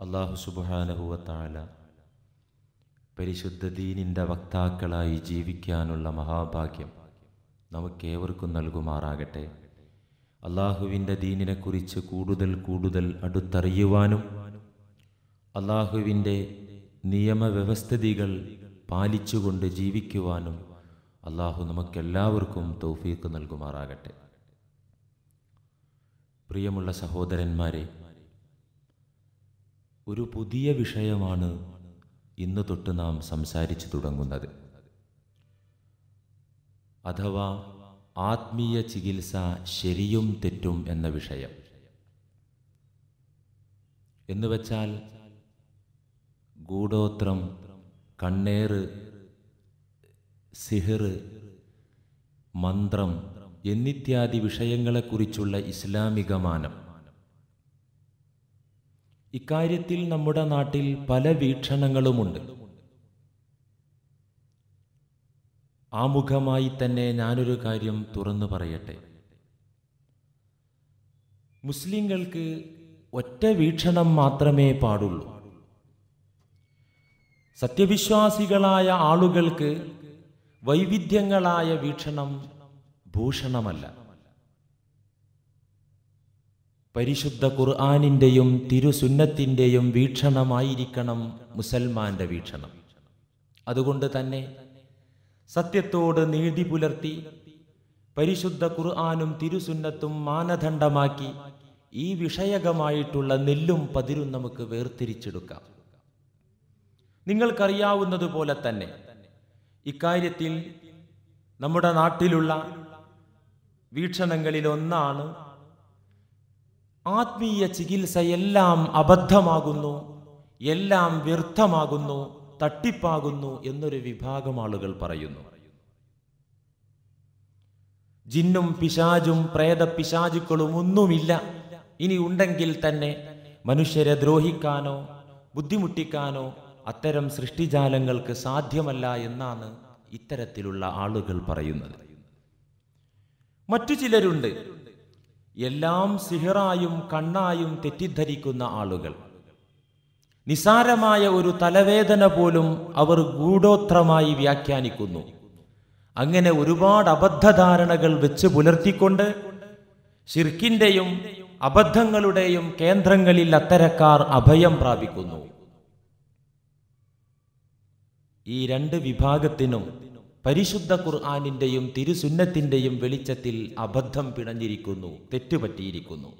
അള്ളാഹു സുബാനഹുവത്താല പരിശുദ്ധ ദീനിൻ്റെ വക്താക്കളായി ജീവിക്കാനുള്ള മഹാഭാഗ്യം നമുക്കേവർക്കും നൽകുമാറാകട്ടെ അള്ളാഹുവിൻ്റെ ദീനിനെക്കുറിച്ച് കൂടുതൽ കൂടുതൽ അടുത്തറിയുവാനും അള്ളാഹുവിൻ്റെ നിയമവ്യവസ്ഥിതികൾ പാലിച്ചുകൊണ്ട് ജീവിക്കുവാനും അള്ളാഹു നമുക്കെല്ലാവർക്കും തൗഫീക്ക് നൽകുമാറാകട്ടെ പ്രിയമുള്ള സഹോദരന്മാരെ ഒരു പുതിയ വിഷയമാണ് ഇന്ന് തൊട്ട് നാം സംസാരിച്ചു തുടങ്ങുന്നത് അഥവാ ആത്മീയ ചികിത്സ ശരിയും തെറ്റും എന്ന വിഷയം എന്ന് വച്ചാൽ ഗൂഢോത്രം കണ്ണേറ് സിഹിർ മന്ത്രം എന്നിത്യാദി വിഷയങ്ങളെക്കുറിച്ചുള്ള ഇസ്ലാമിക മാനം ഇക്കാര്യത്തിൽ നമ്മുടെ നാട്ടിൽ പല വീക്ഷണങ്ങളുമുണ്ട് ആമുഖമായി തന്നെ ഞാനൊരു കാര്യം തുറന്നു പറയട്ടെ മുസ്ലിങ്ങൾക്ക് ഒറ്റ വീക്ഷണം മാത്രമേ പാടുള്ളൂ സത്യവിശ്വാസികളായ ആളുകൾക്ക് വൈവിധ്യങ്ങളായ വീക്ഷണം ഭൂഷണമല്ല പരിശുദ്ധ ഖുർആാനിൻ്റെയും തിരുസുന്നത്തിൻ്റെയും വീക്ഷണമായിരിക്കണം മുസൽമാന്റെ വീക്ഷണം അതുകൊണ്ട് തന്നെ സത്യത്തോട് നീതി പുലർത്തി പരിശുദ്ധ ഖുർആാനും തിരുസുന്നത്തും മാനദണ്ഡമാക്കി ഈ വിഷയകമായിട്ടുള്ള നെല്ലും പതിരും നമുക്ക് വേർതിരിച്ചെടുക്കാം നിങ്ങൾക്കറിയാവുന്നതുപോലെ തന്നെ ഇക്കാര്യത്തിൽ നമ്മുടെ നാട്ടിലുള്ള വീക്ഷണങ്ങളിൽ ഒന്നാണ് ആത്മീയ ചികിത്സ എല്ലാം അബദ്ധമാകുന്നു എല്ലാം വ്യർത്ഥമാകുന്നു തട്ടിപ്പാകുന്നു എന്നൊരു വിഭാഗം ആളുകൾ പറയുന്നു ജിന്നും പിശാചും പ്രേത പിശാചുക്കളും ഒന്നുമില്ല ഇനി ഉണ്ടെങ്കിൽ തന്നെ മനുഷ്യരെ ദ്രോഹിക്കാനോ ബുദ്ധിമുട്ടിക്കാനോ അത്തരം സൃഷ്ടിജാലങ്ങൾക്ക് സാധ്യമല്ല എന്നാണ് ഇത്തരത്തിലുള്ള ആളുകൾ പറയുന്നത് മറ്റു ചിലരുണ്ട് എല്ലാം സിഹിറായും കണ്ണായും തെറ്റിദ്ധരിക്കുന്ന ആളുകൾ നിസാരമായ ഒരു തലവേദന പോലും അവർ ഗൂഢോത്രമായി വ്യാഖ്യാനിക്കുന്നു അങ്ങനെ ഒരുപാട് അബദ്ധധാരണകൾ വെച്ച് പുലർത്തിക്കൊണ്ട് ഷിർക്കിന്റെയും അബദ്ധങ്ങളുടെയും കേന്ദ്രങ്ങളിൽ അത്തരക്കാർ അഭയം പ്രാപിക്കുന്നു ഈ രണ്ട് വിഭാഗത്തിനും പരിശുദ്ധ ഖുർആാനിന്റെയും തിരുസുന്നത്തിന്റെയും വെളിച്ചത്തിൽ അബദ്ധം പിണഞ്ഞിരിക്കുന്നു തെറ്റുപറ്റിയിരിക്കുന്നു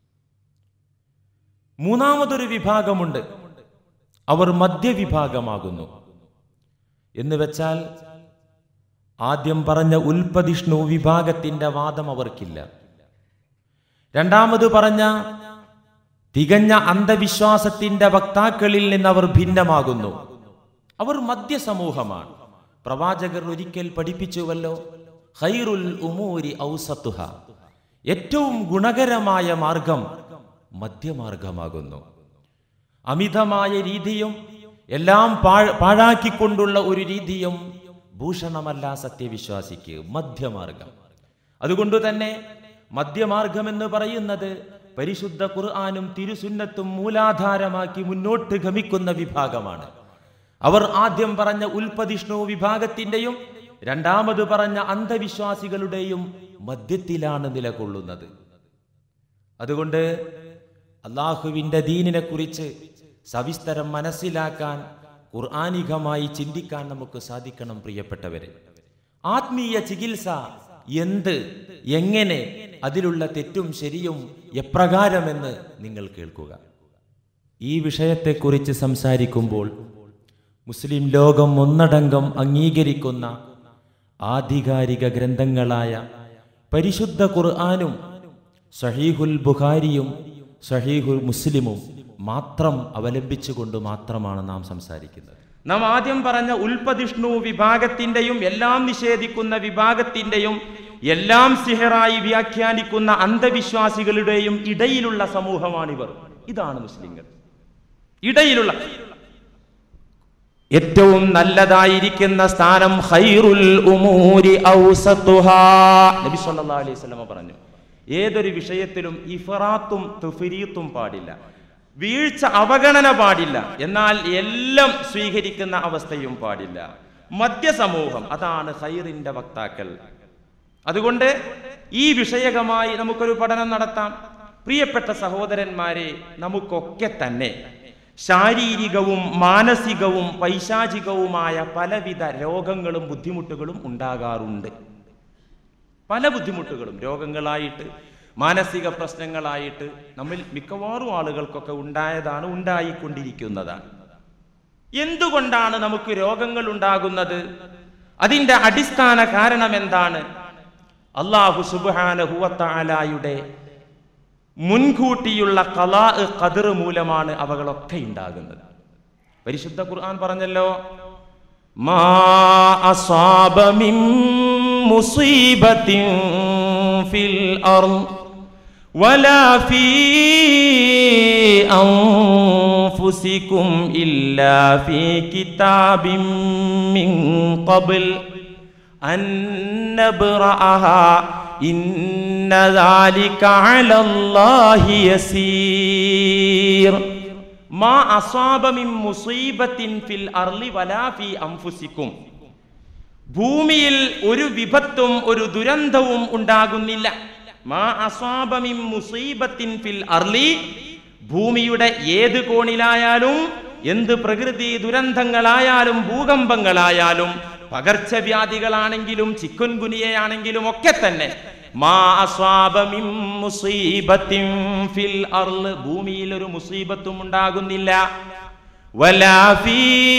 മൂന്നാമതൊരു വിഭാഗമുണ്ട് അവർ മധ്യവിഭാഗമാകുന്നു എന്ന് വെച്ചാൽ ആദ്യം പറഞ്ഞ ഉൽപ്പതിഷ്ണു വിഭാഗത്തിന്റെ വാദം അവർക്കില്ല രണ്ടാമത് പറഞ്ഞ തികഞ്ഞ അന്ധവിശ്വാസത്തിന്റെ വക്താക്കളിൽ നിന്ന് അവർ ഭിന്നമാകുന്നു അവർ മധ്യസമൂഹമാണ് പ്രവാചകർ ഒരിക്കൽ പഠിപ്പിച്ചുവല്ലോ ഖൈറുൽ ഉമൂരി ഔസത്തുഹ ഏറ്റവും ഗുണകരമായ മാർഗം മധ്യമാർഗമാകുന്നു അമിതമായ രീതിയും എല്ലാം പാഴ് പാഴാക്കിക്കൊണ്ടുള്ള ഒരു രീതിയും ഭൂഷണമല്ല സത്യവിശ്വാസിക്ക് മധ്യമാർഗം അതുകൊണ്ട് തന്നെ മധ്യമാർഗം എന്ന് പറയുന്നത് പരിശുദ്ധ ഖുർആാനും തിരുസുന്നത്തും മൂലാധാരമാക്കി മുന്നോട്ട് ഗമിക്കുന്ന വിഭാഗമാണ് അവർ ആദ്യം പറഞ്ഞ ഉൽപ്പതിഷ്ണു വിഭാഗത്തിന്റെയും രണ്ടാമത് പറഞ്ഞ അന്ധവിശ്വാസികളുടെയും മധ്യത്തിലാണ് നിലകൊള്ളുന്നത് അതുകൊണ്ട് അള്ളാഹുവിന്റെ ദീനിനെ കുറിച്ച് സവിസ്തരം മനസ്സിലാക്കാൻ ഖുർആാനികമായി ചിന്തിക്കാൻ നമുക്ക് സാധിക്കണം പ്രിയപ്പെട്ടവരെ ആത്മീയ ചികിത്സ എന്ത് എങ്ങനെ അതിലുള്ള തെറ്റും ശരിയും എപ്രകാരമെന്ന് നിങ്ങൾ കേൾക്കുക ഈ വിഷയത്തെക്കുറിച്ച് സംസാരിക്കുമ്പോൾ മുസ്ലിം ലോകം ഒന്നടങ്കം അംഗീകരിക്കുന്ന ആധികാരിക ഗ്രന്ഥങ്ങളായ പരിശുദ്ധ ഖുർആാനും സഹീഹുൽ ബുഖാരിയും സഹീഹുൽ മുസ്ലിമും മാത്രം അവലംബിച്ചുകൊണ്ട് മാത്രമാണ് നാം സംസാരിക്കുന്നത് നാം ആദ്യം പറഞ്ഞ ഉൽപ്പതിഷ്ണു വിഭാഗത്തിന്റെയും എല്ലാം നിഷേധിക്കുന്ന വിഭാഗത്തിന്റെയും എല്ലാം സിഹറായി വ്യാഖ്യാനിക്കുന്ന അന്ധവിശ്വാസികളുടെയും ഇടയിലുള്ള സമൂഹമാണിവർ ഇതാണ് മുസ്ലിങ്ങൾ ഇടയിലുള്ള ഏറ്റവും നല്ലതായിരിക്കുന്ന സ്ഥാനം ഖൈറുൽ ഉമൂരി ഔസത്തുഹാ നബി സല്ലല്ലാഹു അലൈഹി വസല്ലമ പറഞ്ഞു ഏതൊരു വിഷയത്തിലും ഇഫറാത്തും തുഫരീത്തും പാടില്ല വീഴ്ച അവഗണന പാടില്ല എന്നാൽ എല്ലാം സ്വീകരിക്കുന്ന അവസ്ഥയും പാടില്ല മധ്യസമൂഹം അതാണ് ഹൈറിന്റെ വക്താക്കൾ അതുകൊണ്ട് ഈ വിഷയകമായി നമുക്കൊരു പഠനം നടത്താം പ്രിയപ്പെട്ട സഹോദരന്മാരെ നമുക്കൊക്കെ തന്നെ ശാരീരികവും മാനസികവും പൈശാചികവുമായ പലവിധ രോഗങ്ങളും ബുദ്ധിമുട്ടുകളും ഉണ്ടാകാറുണ്ട് പല ബുദ്ധിമുട്ടുകളും രോഗങ്ങളായിട്ട് മാനസിക പ്രശ്നങ്ങളായിട്ട് നമ്മിൽ മിക്കവാറും ആളുകൾക്കൊക്കെ ഉണ്ടായതാണ് ഉണ്ടായിക്കൊണ്ടിരിക്കുന്നതാണ് എന്തുകൊണ്ടാണ് നമുക്ക് രോഗങ്ങൾ ഉണ്ടാകുന്നത് അതിന്റെ അടിസ്ഥാന കാരണം എന്താണ് അള്ളാഹു സുബാനഹുവത്താലായുടെ മുൻകൂട്ടിയുള്ള കലാ കതിർ മൂലമാണ് അവകളൊക്കെ ഉണ്ടാകുന്നത് പരിശുദ്ധ ഖുർആൻ പറഞ്ഞല്ലോ മാ അസാബ മിൻ മുസീബത്തിൻ ഫിൽ അർള് ولا في أنفسكم إلا في كتاب من قبل أن نبرأها إن ذلك على الله يسير ما أصاب من مصيبة في الأرض ولا في أنفسكم ഭൂമിയിൽ ഒരു വിപത്തും ഒരു ദുരന്തവും ഉണ്ടാകുന്നില്ല മാ അസ്വാബ മിൻ മുസീബത്തിൻ ഫിൽ അർളി ഭൂമിയുടെ ഏത് കോണിലായാലും എന്ത് പ്രകൃതി ദുരന്തങ്ങളായാലും ഭൂകമ്പങ്ങളായാലും പകർച്ചവ്യാധികളാണെങ്കിലും ചിക്കുൻ ഗുനിയയാണെങ്കിലും ഒക്കെ തന്നെ മാ അസ്വാബ മിൻ മുസീബത്തിൻ ഫിൽ അർള് ഭൂമിയിൽ ഒരു മുസീബത്തും ഉണ്ടാകുന്നില്ല വലാ ഫീ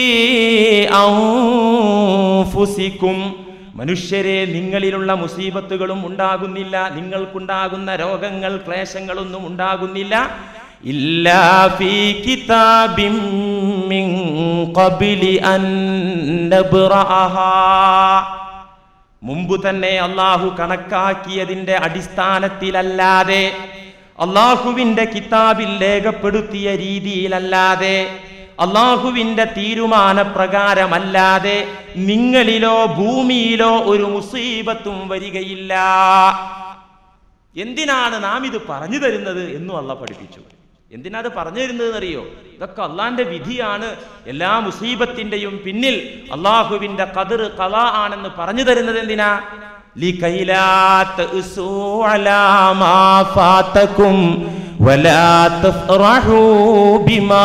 അൻഫുസിക്കും മനുഷ്യരെ നിങ്ങളിലുള്ള മുസീബത്തുകളും ഉണ്ടാകുന്നില്ല നിങ്ങൾക്കുണ്ടാകുന്ന രോഗങ്ങൾ ക്ലേശങ്ങളൊന്നും ഉണ്ടാകുന്നില്ല ഇല്ലാ ഫീ കിതാബിൻ മിൻ ഖബ്ലി അൻ നബ്റഅഹാ മുമ്പ് തന്നെ അള്ളാഹു കണക്കാക്കിയതിന്റെ അടിസ്ഥാനത്തിലല്ലാതെ അള്ളാഹുവിന്റെ കിതാബിൽ രേഖപ്പെടുത്തിയ രീതിയിലല്ലാതെ അള്ളാഹുവിന്റെ തീരുമാനപ്രകാരമല്ലാതെ നിങ്ങളിലോ ഭൂമിയിലോ ഒരു മുസീബത്തും വരികയില്ല എന്തിനാണ് നാം ഇത് പറഞ്ഞു തരുന്നത് എന്നും അള്ള പഠിപ്പിച്ചു എന്തിനാ അത് പറഞ്ഞു തരുന്നത് അറിയോ ഇതൊക്കെ അള്ളാന്റെ വിധിയാണ് എല്ലാ മുസീബത്തിന്റെയും പിന്നിൽ അള്ളാഹുവിന്റെ കതിർ കല ആണെന്ന് പറഞ്ഞു തരുന്നത് എന്തിനാ لكي لا تأسوا على ما فاتكم ولا تفرحوا بما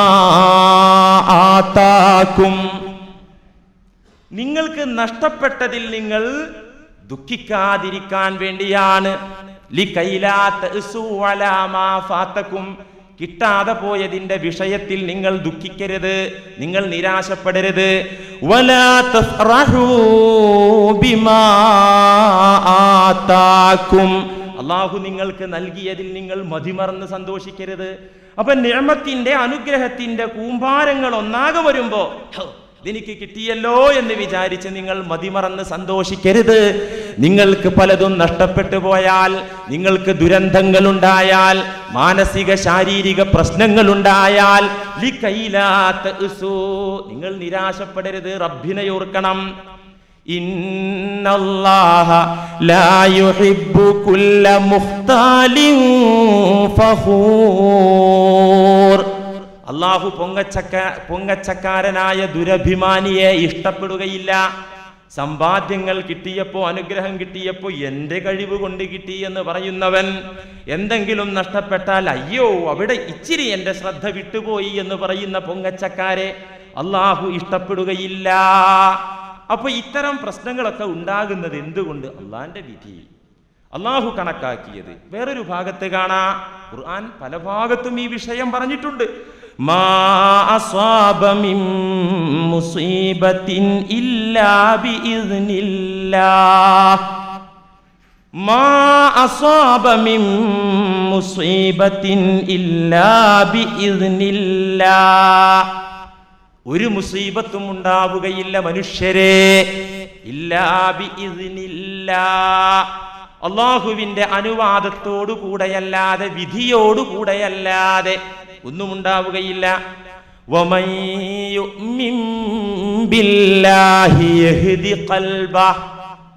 آتاكم നിങ്ങൾക്ക് നഷ്ടപ്പെട്ടതിൽ നിങ്ങൾ ദുഃഖിക്കാതിരിക്കാൻ വേണ്ടിയാണ് ലികൈലാ തഅസൂ അലാ മാ ഫാത്തക്കും കിട്ടാതെ പോയതിന്റെ വിഷയത്തിൽ നിങ്ങൾ ദുഃഖിക്കരുത് നിങ്ങൾ നിരാശപ്പെടരുത് വലാ തഫ്റഹൂ ബിമാ ആതാക്കും അള്ളാഹു നിങ്ങൾക്ക് നൽകിയതിൽ നിങ്ങൾ മതിമറന്ന് സന്തോഷിക്കരുത് അപ്പൊ നിയമത്തിന്റെ അനുഗ്രഹത്തിന്റെ കൂമ്പാരങ്ങൾ ഒന്നാകെ വരുമ്പോ ഹോ, ഇതെനിക്ക് കിട്ടിയല്ലോ എന്ന് വിചാരിച്ച് നിങ്ങൾ മതിമറന്ന് സന്തോഷിക്കരുത് നിങ്ങൾക്ക് പലതും നഷ്ടപ്പെട്ടു പോയാൽ നിങ്ങൾക്ക് ദുരന്തങ്ങൾ ഉണ്ടായാൽ മാനസിക ശാരീരിക പ്രശ്നങ്ങൾ ഉണ്ടായാൽ ലികൈലാത്ത് ഇസൂ. നിങ്ങൾ നിരാശപ്പെടരുത് റബ്ബിനെ ഓർക്കണം ഇന്നല്ലാഹ ലാ യുഹിബ്ബു കുല്ല മുഖ്താലിൻ ഫഖൂർ അള്ളാഹു പൊങ്ങച്ചക്ക പൊങ്ങച്ചക്കാരനായ ദുരഭിമാനിയെ ഇഷ്ടപ്പെടുകയില്ല സമ്പാദ്യങ്ങൾ കിട്ടിയപ്പോ അനുഗ്രഹം കിട്ടിയപ്പോ എന്റെ കഴിവ് കൊണ്ട് കിട്ടി എന്ന് പറയുന്നവൻ എന്തെങ്കിലും നഷ്ടപ്പെട്ടാൽ അയ്യോ അവിടെ ഇച്ചിരി എന്റെ ശ്രദ്ധ വിട്ടുപോയി എന്ന് പറയുന്ന പൊങ്ങച്ചക്കാരെ അള്ളാഹു ഇഷ്ടപ്പെടുകയില്ല അപ്പൊ ഇത്തരം പ്രശ്നങ്ങളൊക്കെ ഉണ്ടാകുന്നത് എന്തുകൊണ്ട് അള്ളാന്റെ വിധി അള്ളാഹു കണക്കാക്കിയത് വേറൊരു ഭാഗത്ത് കാണാ ഖുർആൻ പല ഭാഗത്തും ഈ വിഷയം പറഞ്ഞിട്ടുണ്ട് മാ അസ്വാബ മിൻ മുസീബത്തിൻ ഇല്ലാ ബിഇذനില്ലാഹ് മാ അസ്വാബ മിൻ മുസീബത്തിൻ ഇല്ലാ ബിഇذനില്ലാഹ് ഒരു മുസീബത്തും ഉണ്ടാവുകയില്ല മനുഷ്യരെ ഇല്ലാ ബിഇذനില്ലാഹ് അള്ളാഹുവിന്റെ അനുവാദത്തോടു കൂടെയല്ലാതെ വിധിയോടു കൂടെയല്ലാതെ ഒന്നും ഉണ്ടാവുകയില്ല ومن يؤمن بالله يهدي قلبه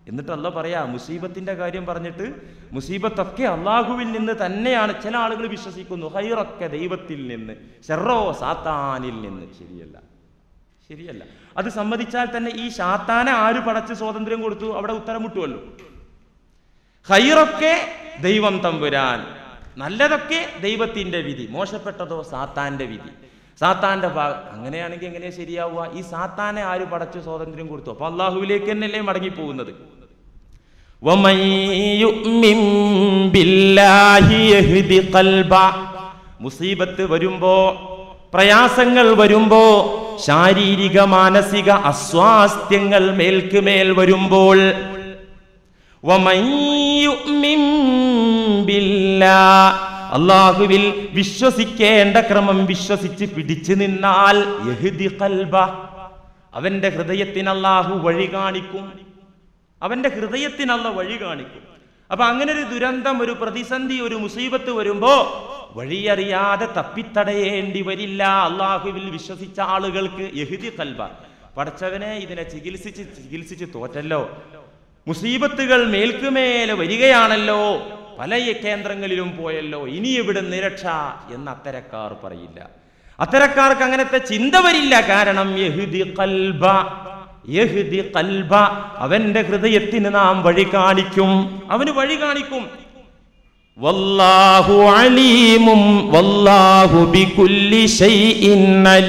എന്നിട്ട് അല്ല പറയാ മുസീബത്തിന്റെ കാര്യം പറഞ്ഞിട്ട് മുസീബത്തൊക്കെ അള്ളാഹുവിൽ നിന്ന് തന്നെയാണ് ചില ആളുകൾ വിശ്വസിക്കുന്നു ഹൈറൊക്കെ ദൈവത്തിൽ നിന്ന് ഷെറോ സാത്താനിൽ നിന്ന് ശരിയല്ല ശരിയല്ല അത് സമ്മതിച്ചാൽ തന്നെ ഈ ഷാത്താനെ ആര് പടച്ച് സ്വാതന്ത്ര്യം കൊടുത്തു അവിടെ ഉത്തരം മുട്ടുമല്ലോ ഹൈറൊക്കെ ദൈവം തമ്പുരാൻ നല്ലതൊക്കെ ദൈവത്തിന്റെ വിധി മോശപ്പെട്ടതോ സാത്താന്റെ വിധി സാത്താന്റെ ഭാഗ അങ്ങനെയാണെങ്കിൽ എങ്ങനെയാ ശരിയാവുക ഈ സാത്താനെ ആര് പടച്ചു സ്വാതന്ത്ര്യം കൊടുത്തു അപ്പൊ അള്ളാഹുവിലേക്ക് തന്നെയല്ലേ മടങ്ങി പോകുന്നത് ومن يؤمن بالله يهد قلبه മുസീബത്ത് വരുമ്പോ പ്രയാസങ്ങൾ വരുമ്പോ ശാരീരിക മാനസിക അസ്വാസ്ഥ്യങ്ങൾ മേൽക്കുമേൽ വരുമ്പോൾ ومن يؤمن بالله അള്ളാഹുവിൽ വിശ്വസിക്കേണ്ട ക്രമം വിശ്വസിച്ച് പിടിച്ചു നിന്നാൽ യഹ്ദി ഖൽബ അവന്റെ ഹൃദയത്തിന് അള്ളാഹു വഴി കാണിക്കും അവന്റെ ഹൃദയത്തിനുള്ള വഴി കാണിക്കും അപ്പൊ അങ്ങനെ ഒരു ദുരന്തം ഒരു പ്രതിസന്ധി ഒരു മുസീബത്ത് വരുമ്പോ വഴിയറിയാതെ തപ്പിത്തടയേണ്ടി വരില്ല അള്ളാഹുവിൽ വിശ്വസിച്ച ആളുകൾക്ക് യഹുദി കൽബ പടച്ചവനെ ഇതിനെ ചികിത്സിച്ച് ചികിത്സിച്ച് തോറ്റല്ലോ മുസീബത്തുകൾ മേൽക്കുമേലെ വരികയാണല്ലോ പല കേന്ദ്രങ്ങളിലും പോയല്ലോ ഇനി എവിടെ നിരക്ഷ എന്ന് അത്തരക്കാർ പറയില്ല അത്തരക്കാർക്ക് അങ്ങനത്തെ ചിന്ത വരില്ല കാരണം യഹുദി കൽബ യഹ്ദി ഖൽബ അവന്റെ ഹൃദയത്തിന് നാം വഴി കാണിക്കും അവന് വഴി കാണിക്കും വല്ലാഹു അലീമും വല്ലാഹു ബികുല്ലി ഷൈഇൻ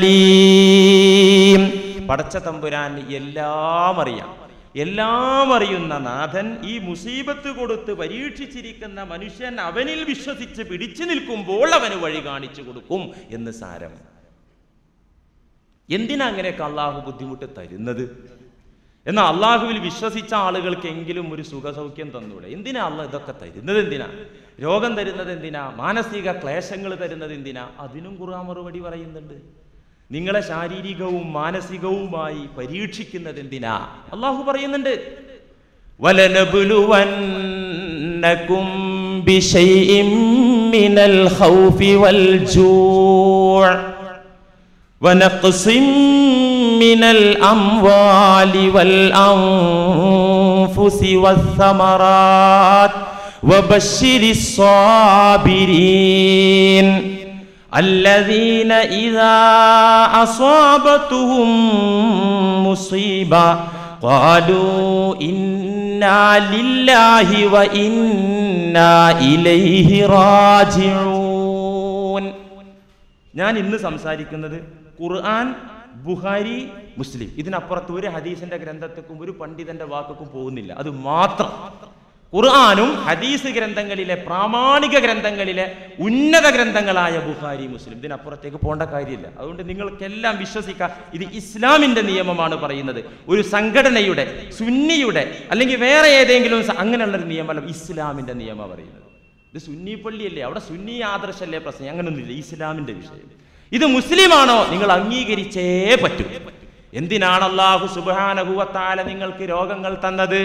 അലീം പടച്ച തമ്പുരാൻ എല്ലാം അറിയാം എല്ലാം അറിയുന്ന നാഥൻ ഈ മുസീബത്ത് കൊടുത്ത് പരീക്ഷിച്ചിരിക്കുന്ന മനുഷ്യൻ അവനിൽ വിശ്വസിച്ച് പിടിച്ചു നിൽക്കുമ്പോൾ അവന് വഴി കാണിച്ചു കൊടുക്കും എന്ന് സാരം എന്തിനാ അങ്ങനെയൊക്കെ അള്ളാഹു ബുദ്ധിമുട്ട് തരുന്നത് എന്നാൽ അള്ളാഹുവിൽ വിശ്വസിച്ച ആളുകൾക്കെങ്കിലും ഒരു സുഖസൗഖ്യം തന്നൂടെ എന്തിനാ അള്ള ഇതൊക്കെ തരുന്നത് എന്തിനാ രോഗം തരുന്നത് എന്തിനാ മാനസിക ക്ലേശങ്ങൾ തരുന്നത് എന്തിനാ അതിനും ഖുർആൻ മറുപടി പറയുന്നുണ്ട് നിങ്ങളെ ശാരീരികവും മാനസികവുമായി പരീക്ഷിക്കുന്നത് എന്തിനാ അള്ളാഹു പറയുന്നുണ്ട് ولنبلونكم بشيء من الخوف والجوع ونقص من الأموال والأنفس والثمرات وبشر الصابرين الذين إذا أصابتهم مصيبة قالوا إنا لله وإنا إليه راجعون ഞാൻ ഇന്ന് സംസാരിക്കുന്നത് ഖുർആൻ ബുഹാരി മുസ്ലിം ഇതിനപ്പുറത്ത് ഒരു ഹദീസിന്റെ ഗ്രന്ഥത്തിനും ഒരു പണ്ഡിതന്റെ വാക്കും പോകുന്നില്ല അത് മാത്രം ഖുർആാനും ഹദീസ് ഗ്രന്ഥങ്ങളിലെ പ്രാമാണിക ഗ്രന്ഥങ്ങളിലെ ഉന്നത ഗ്രന്ഥങ്ങളായ ബുഹാരി മുസ്ലിം ഇതിനപ്പുറത്തേക്ക് പോകേണ്ട കാര്യമില്ല അതുകൊണ്ട് നിങ്ങൾക്കെല്ലാം വിശ്വസിക്കാം ഇത് ഇസ്ലാമിന്റെ നിയമമാണ് പറയുന്നത് ഒരു സംഘടനയുടെ സുന്നിയുടെ അല്ലെങ്കിൽ വേറെ ഏതെങ്കിലും സ- അങ്ങനെയുള്ള ഒരു നിയമമല്ല ഇസ്ലാമിന്റെ നിയമം പറയുന്നത് ഇത് സുന്നി പള്ളിയല്ലേ അവിടെ സുന്നി ആദർശല്ലേ പ്രശ്നം അങ്ങനൊന്നുമില്ല ഇസ്ലാമിന്റെ വിഷയം ഇത് മുസ്ലിമാണോ നിങ്ങൾ അംഗീകരിച്ചേ പറ്റൂ എന്തിനാണ് അള്ളാഹു സുബാനഹുവത്താല നിങ്ങൾക്ക് രോഗങ്ങൾ തന്നത്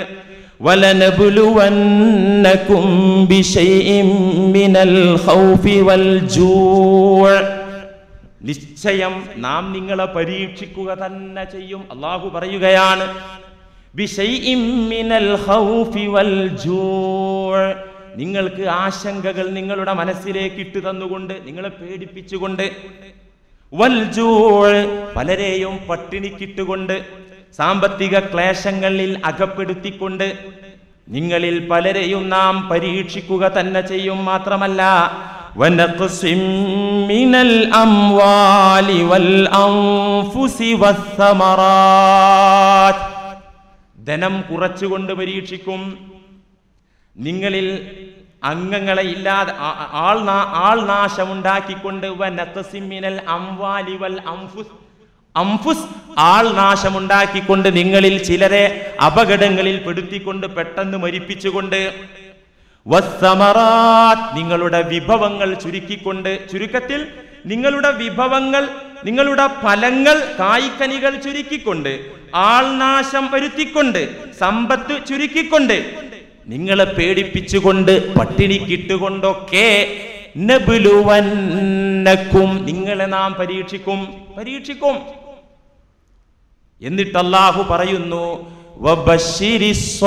ولنبلونكم بشيء من الخوف والجوع നിശ്ചയം നാം നിങ്ങളെ പരീക്ഷിക്കുക തന്നെ ചെയ്യും അള്ളാഹു പറയുകയാണ് بشيء من الخوف والجوع നിങ്ങൾക്ക് ആശങ്കകൾ നിങ്ങളുടെ മനസ്സിലേക്ക് ഇട്ടു തന്നുകൊണ്ട് നിങ്ങളെ പേടിപ്പിച്ചുകൊണ്ട് വൽജൂഴ് പലരെയും പട്ടിണിക്കിട്ടുകൊണ്ട് സാമ്പത്തിക ക്ലേശങ്ങളിൽ അകപ്പെടുത്തിക്കൊണ്ട് നിങ്ങളിൽ പലരെയും നാം പരീക്ഷിക്കുക തന്നെ ചെയ്യും മാത്രമല്ല ونقص من الأموال والأنفس والثمرات ധനം കുറച്ചുകൊണ്ട് പരീക്ഷിക്കും നിങ്ങളിൽ അംഗങ്ങളെ ഇല്ലാതെ ആ- ആ- ആൾ നാ- ആൾ നാശമുണ്ടാക്കിക്കൊണ്ട് വനഖസിമിനൽ അംവാലി വൽ അംഫുസ് അംഫുസ് ആൾ നാശമുണ്ടാക്കിക്കൊണ്ട് നിങ്ങളിൽ ചിലരെ അപകടങ്ങളിൽ പെടുത്തിക്കൊണ്ട് പെട്ടെന്ന് മരിപ്പിച്ചുകൊണ്ട് വസ്സമറാത്ത് നിങ്ങളുടെ വിഭവങ്ങൾ ചുരുക്കിക്കൊണ്ട് ചുരുക്കത്തിൽ നിങ്ങളുടെ വിഭവങ്ങൾ നിങ്ങളുടെ ഫലങ്ങൾ കായ്ക്കനികൾ ചുരുക്കിക്കൊണ്ട് ആൾനാശം വരുത്തിക്കൊണ്ട് സമ്പത്ത് ചുരുക്കിക്കൊണ്ട് നിങ്ങളെ പേടിപ്പിച്ചുകൊണ്ട് പട്ടിണിക്കിട്ടുകൊണ്ടൊക്കെ നബുലുവന്നക്കും നിങ്ങളെ നാം പരീക്ഷിക്കും പരീക്ഷിക്കും എന്നിട്ട് അല്ലാഹു പറയുന്നു വബശ്ശിരി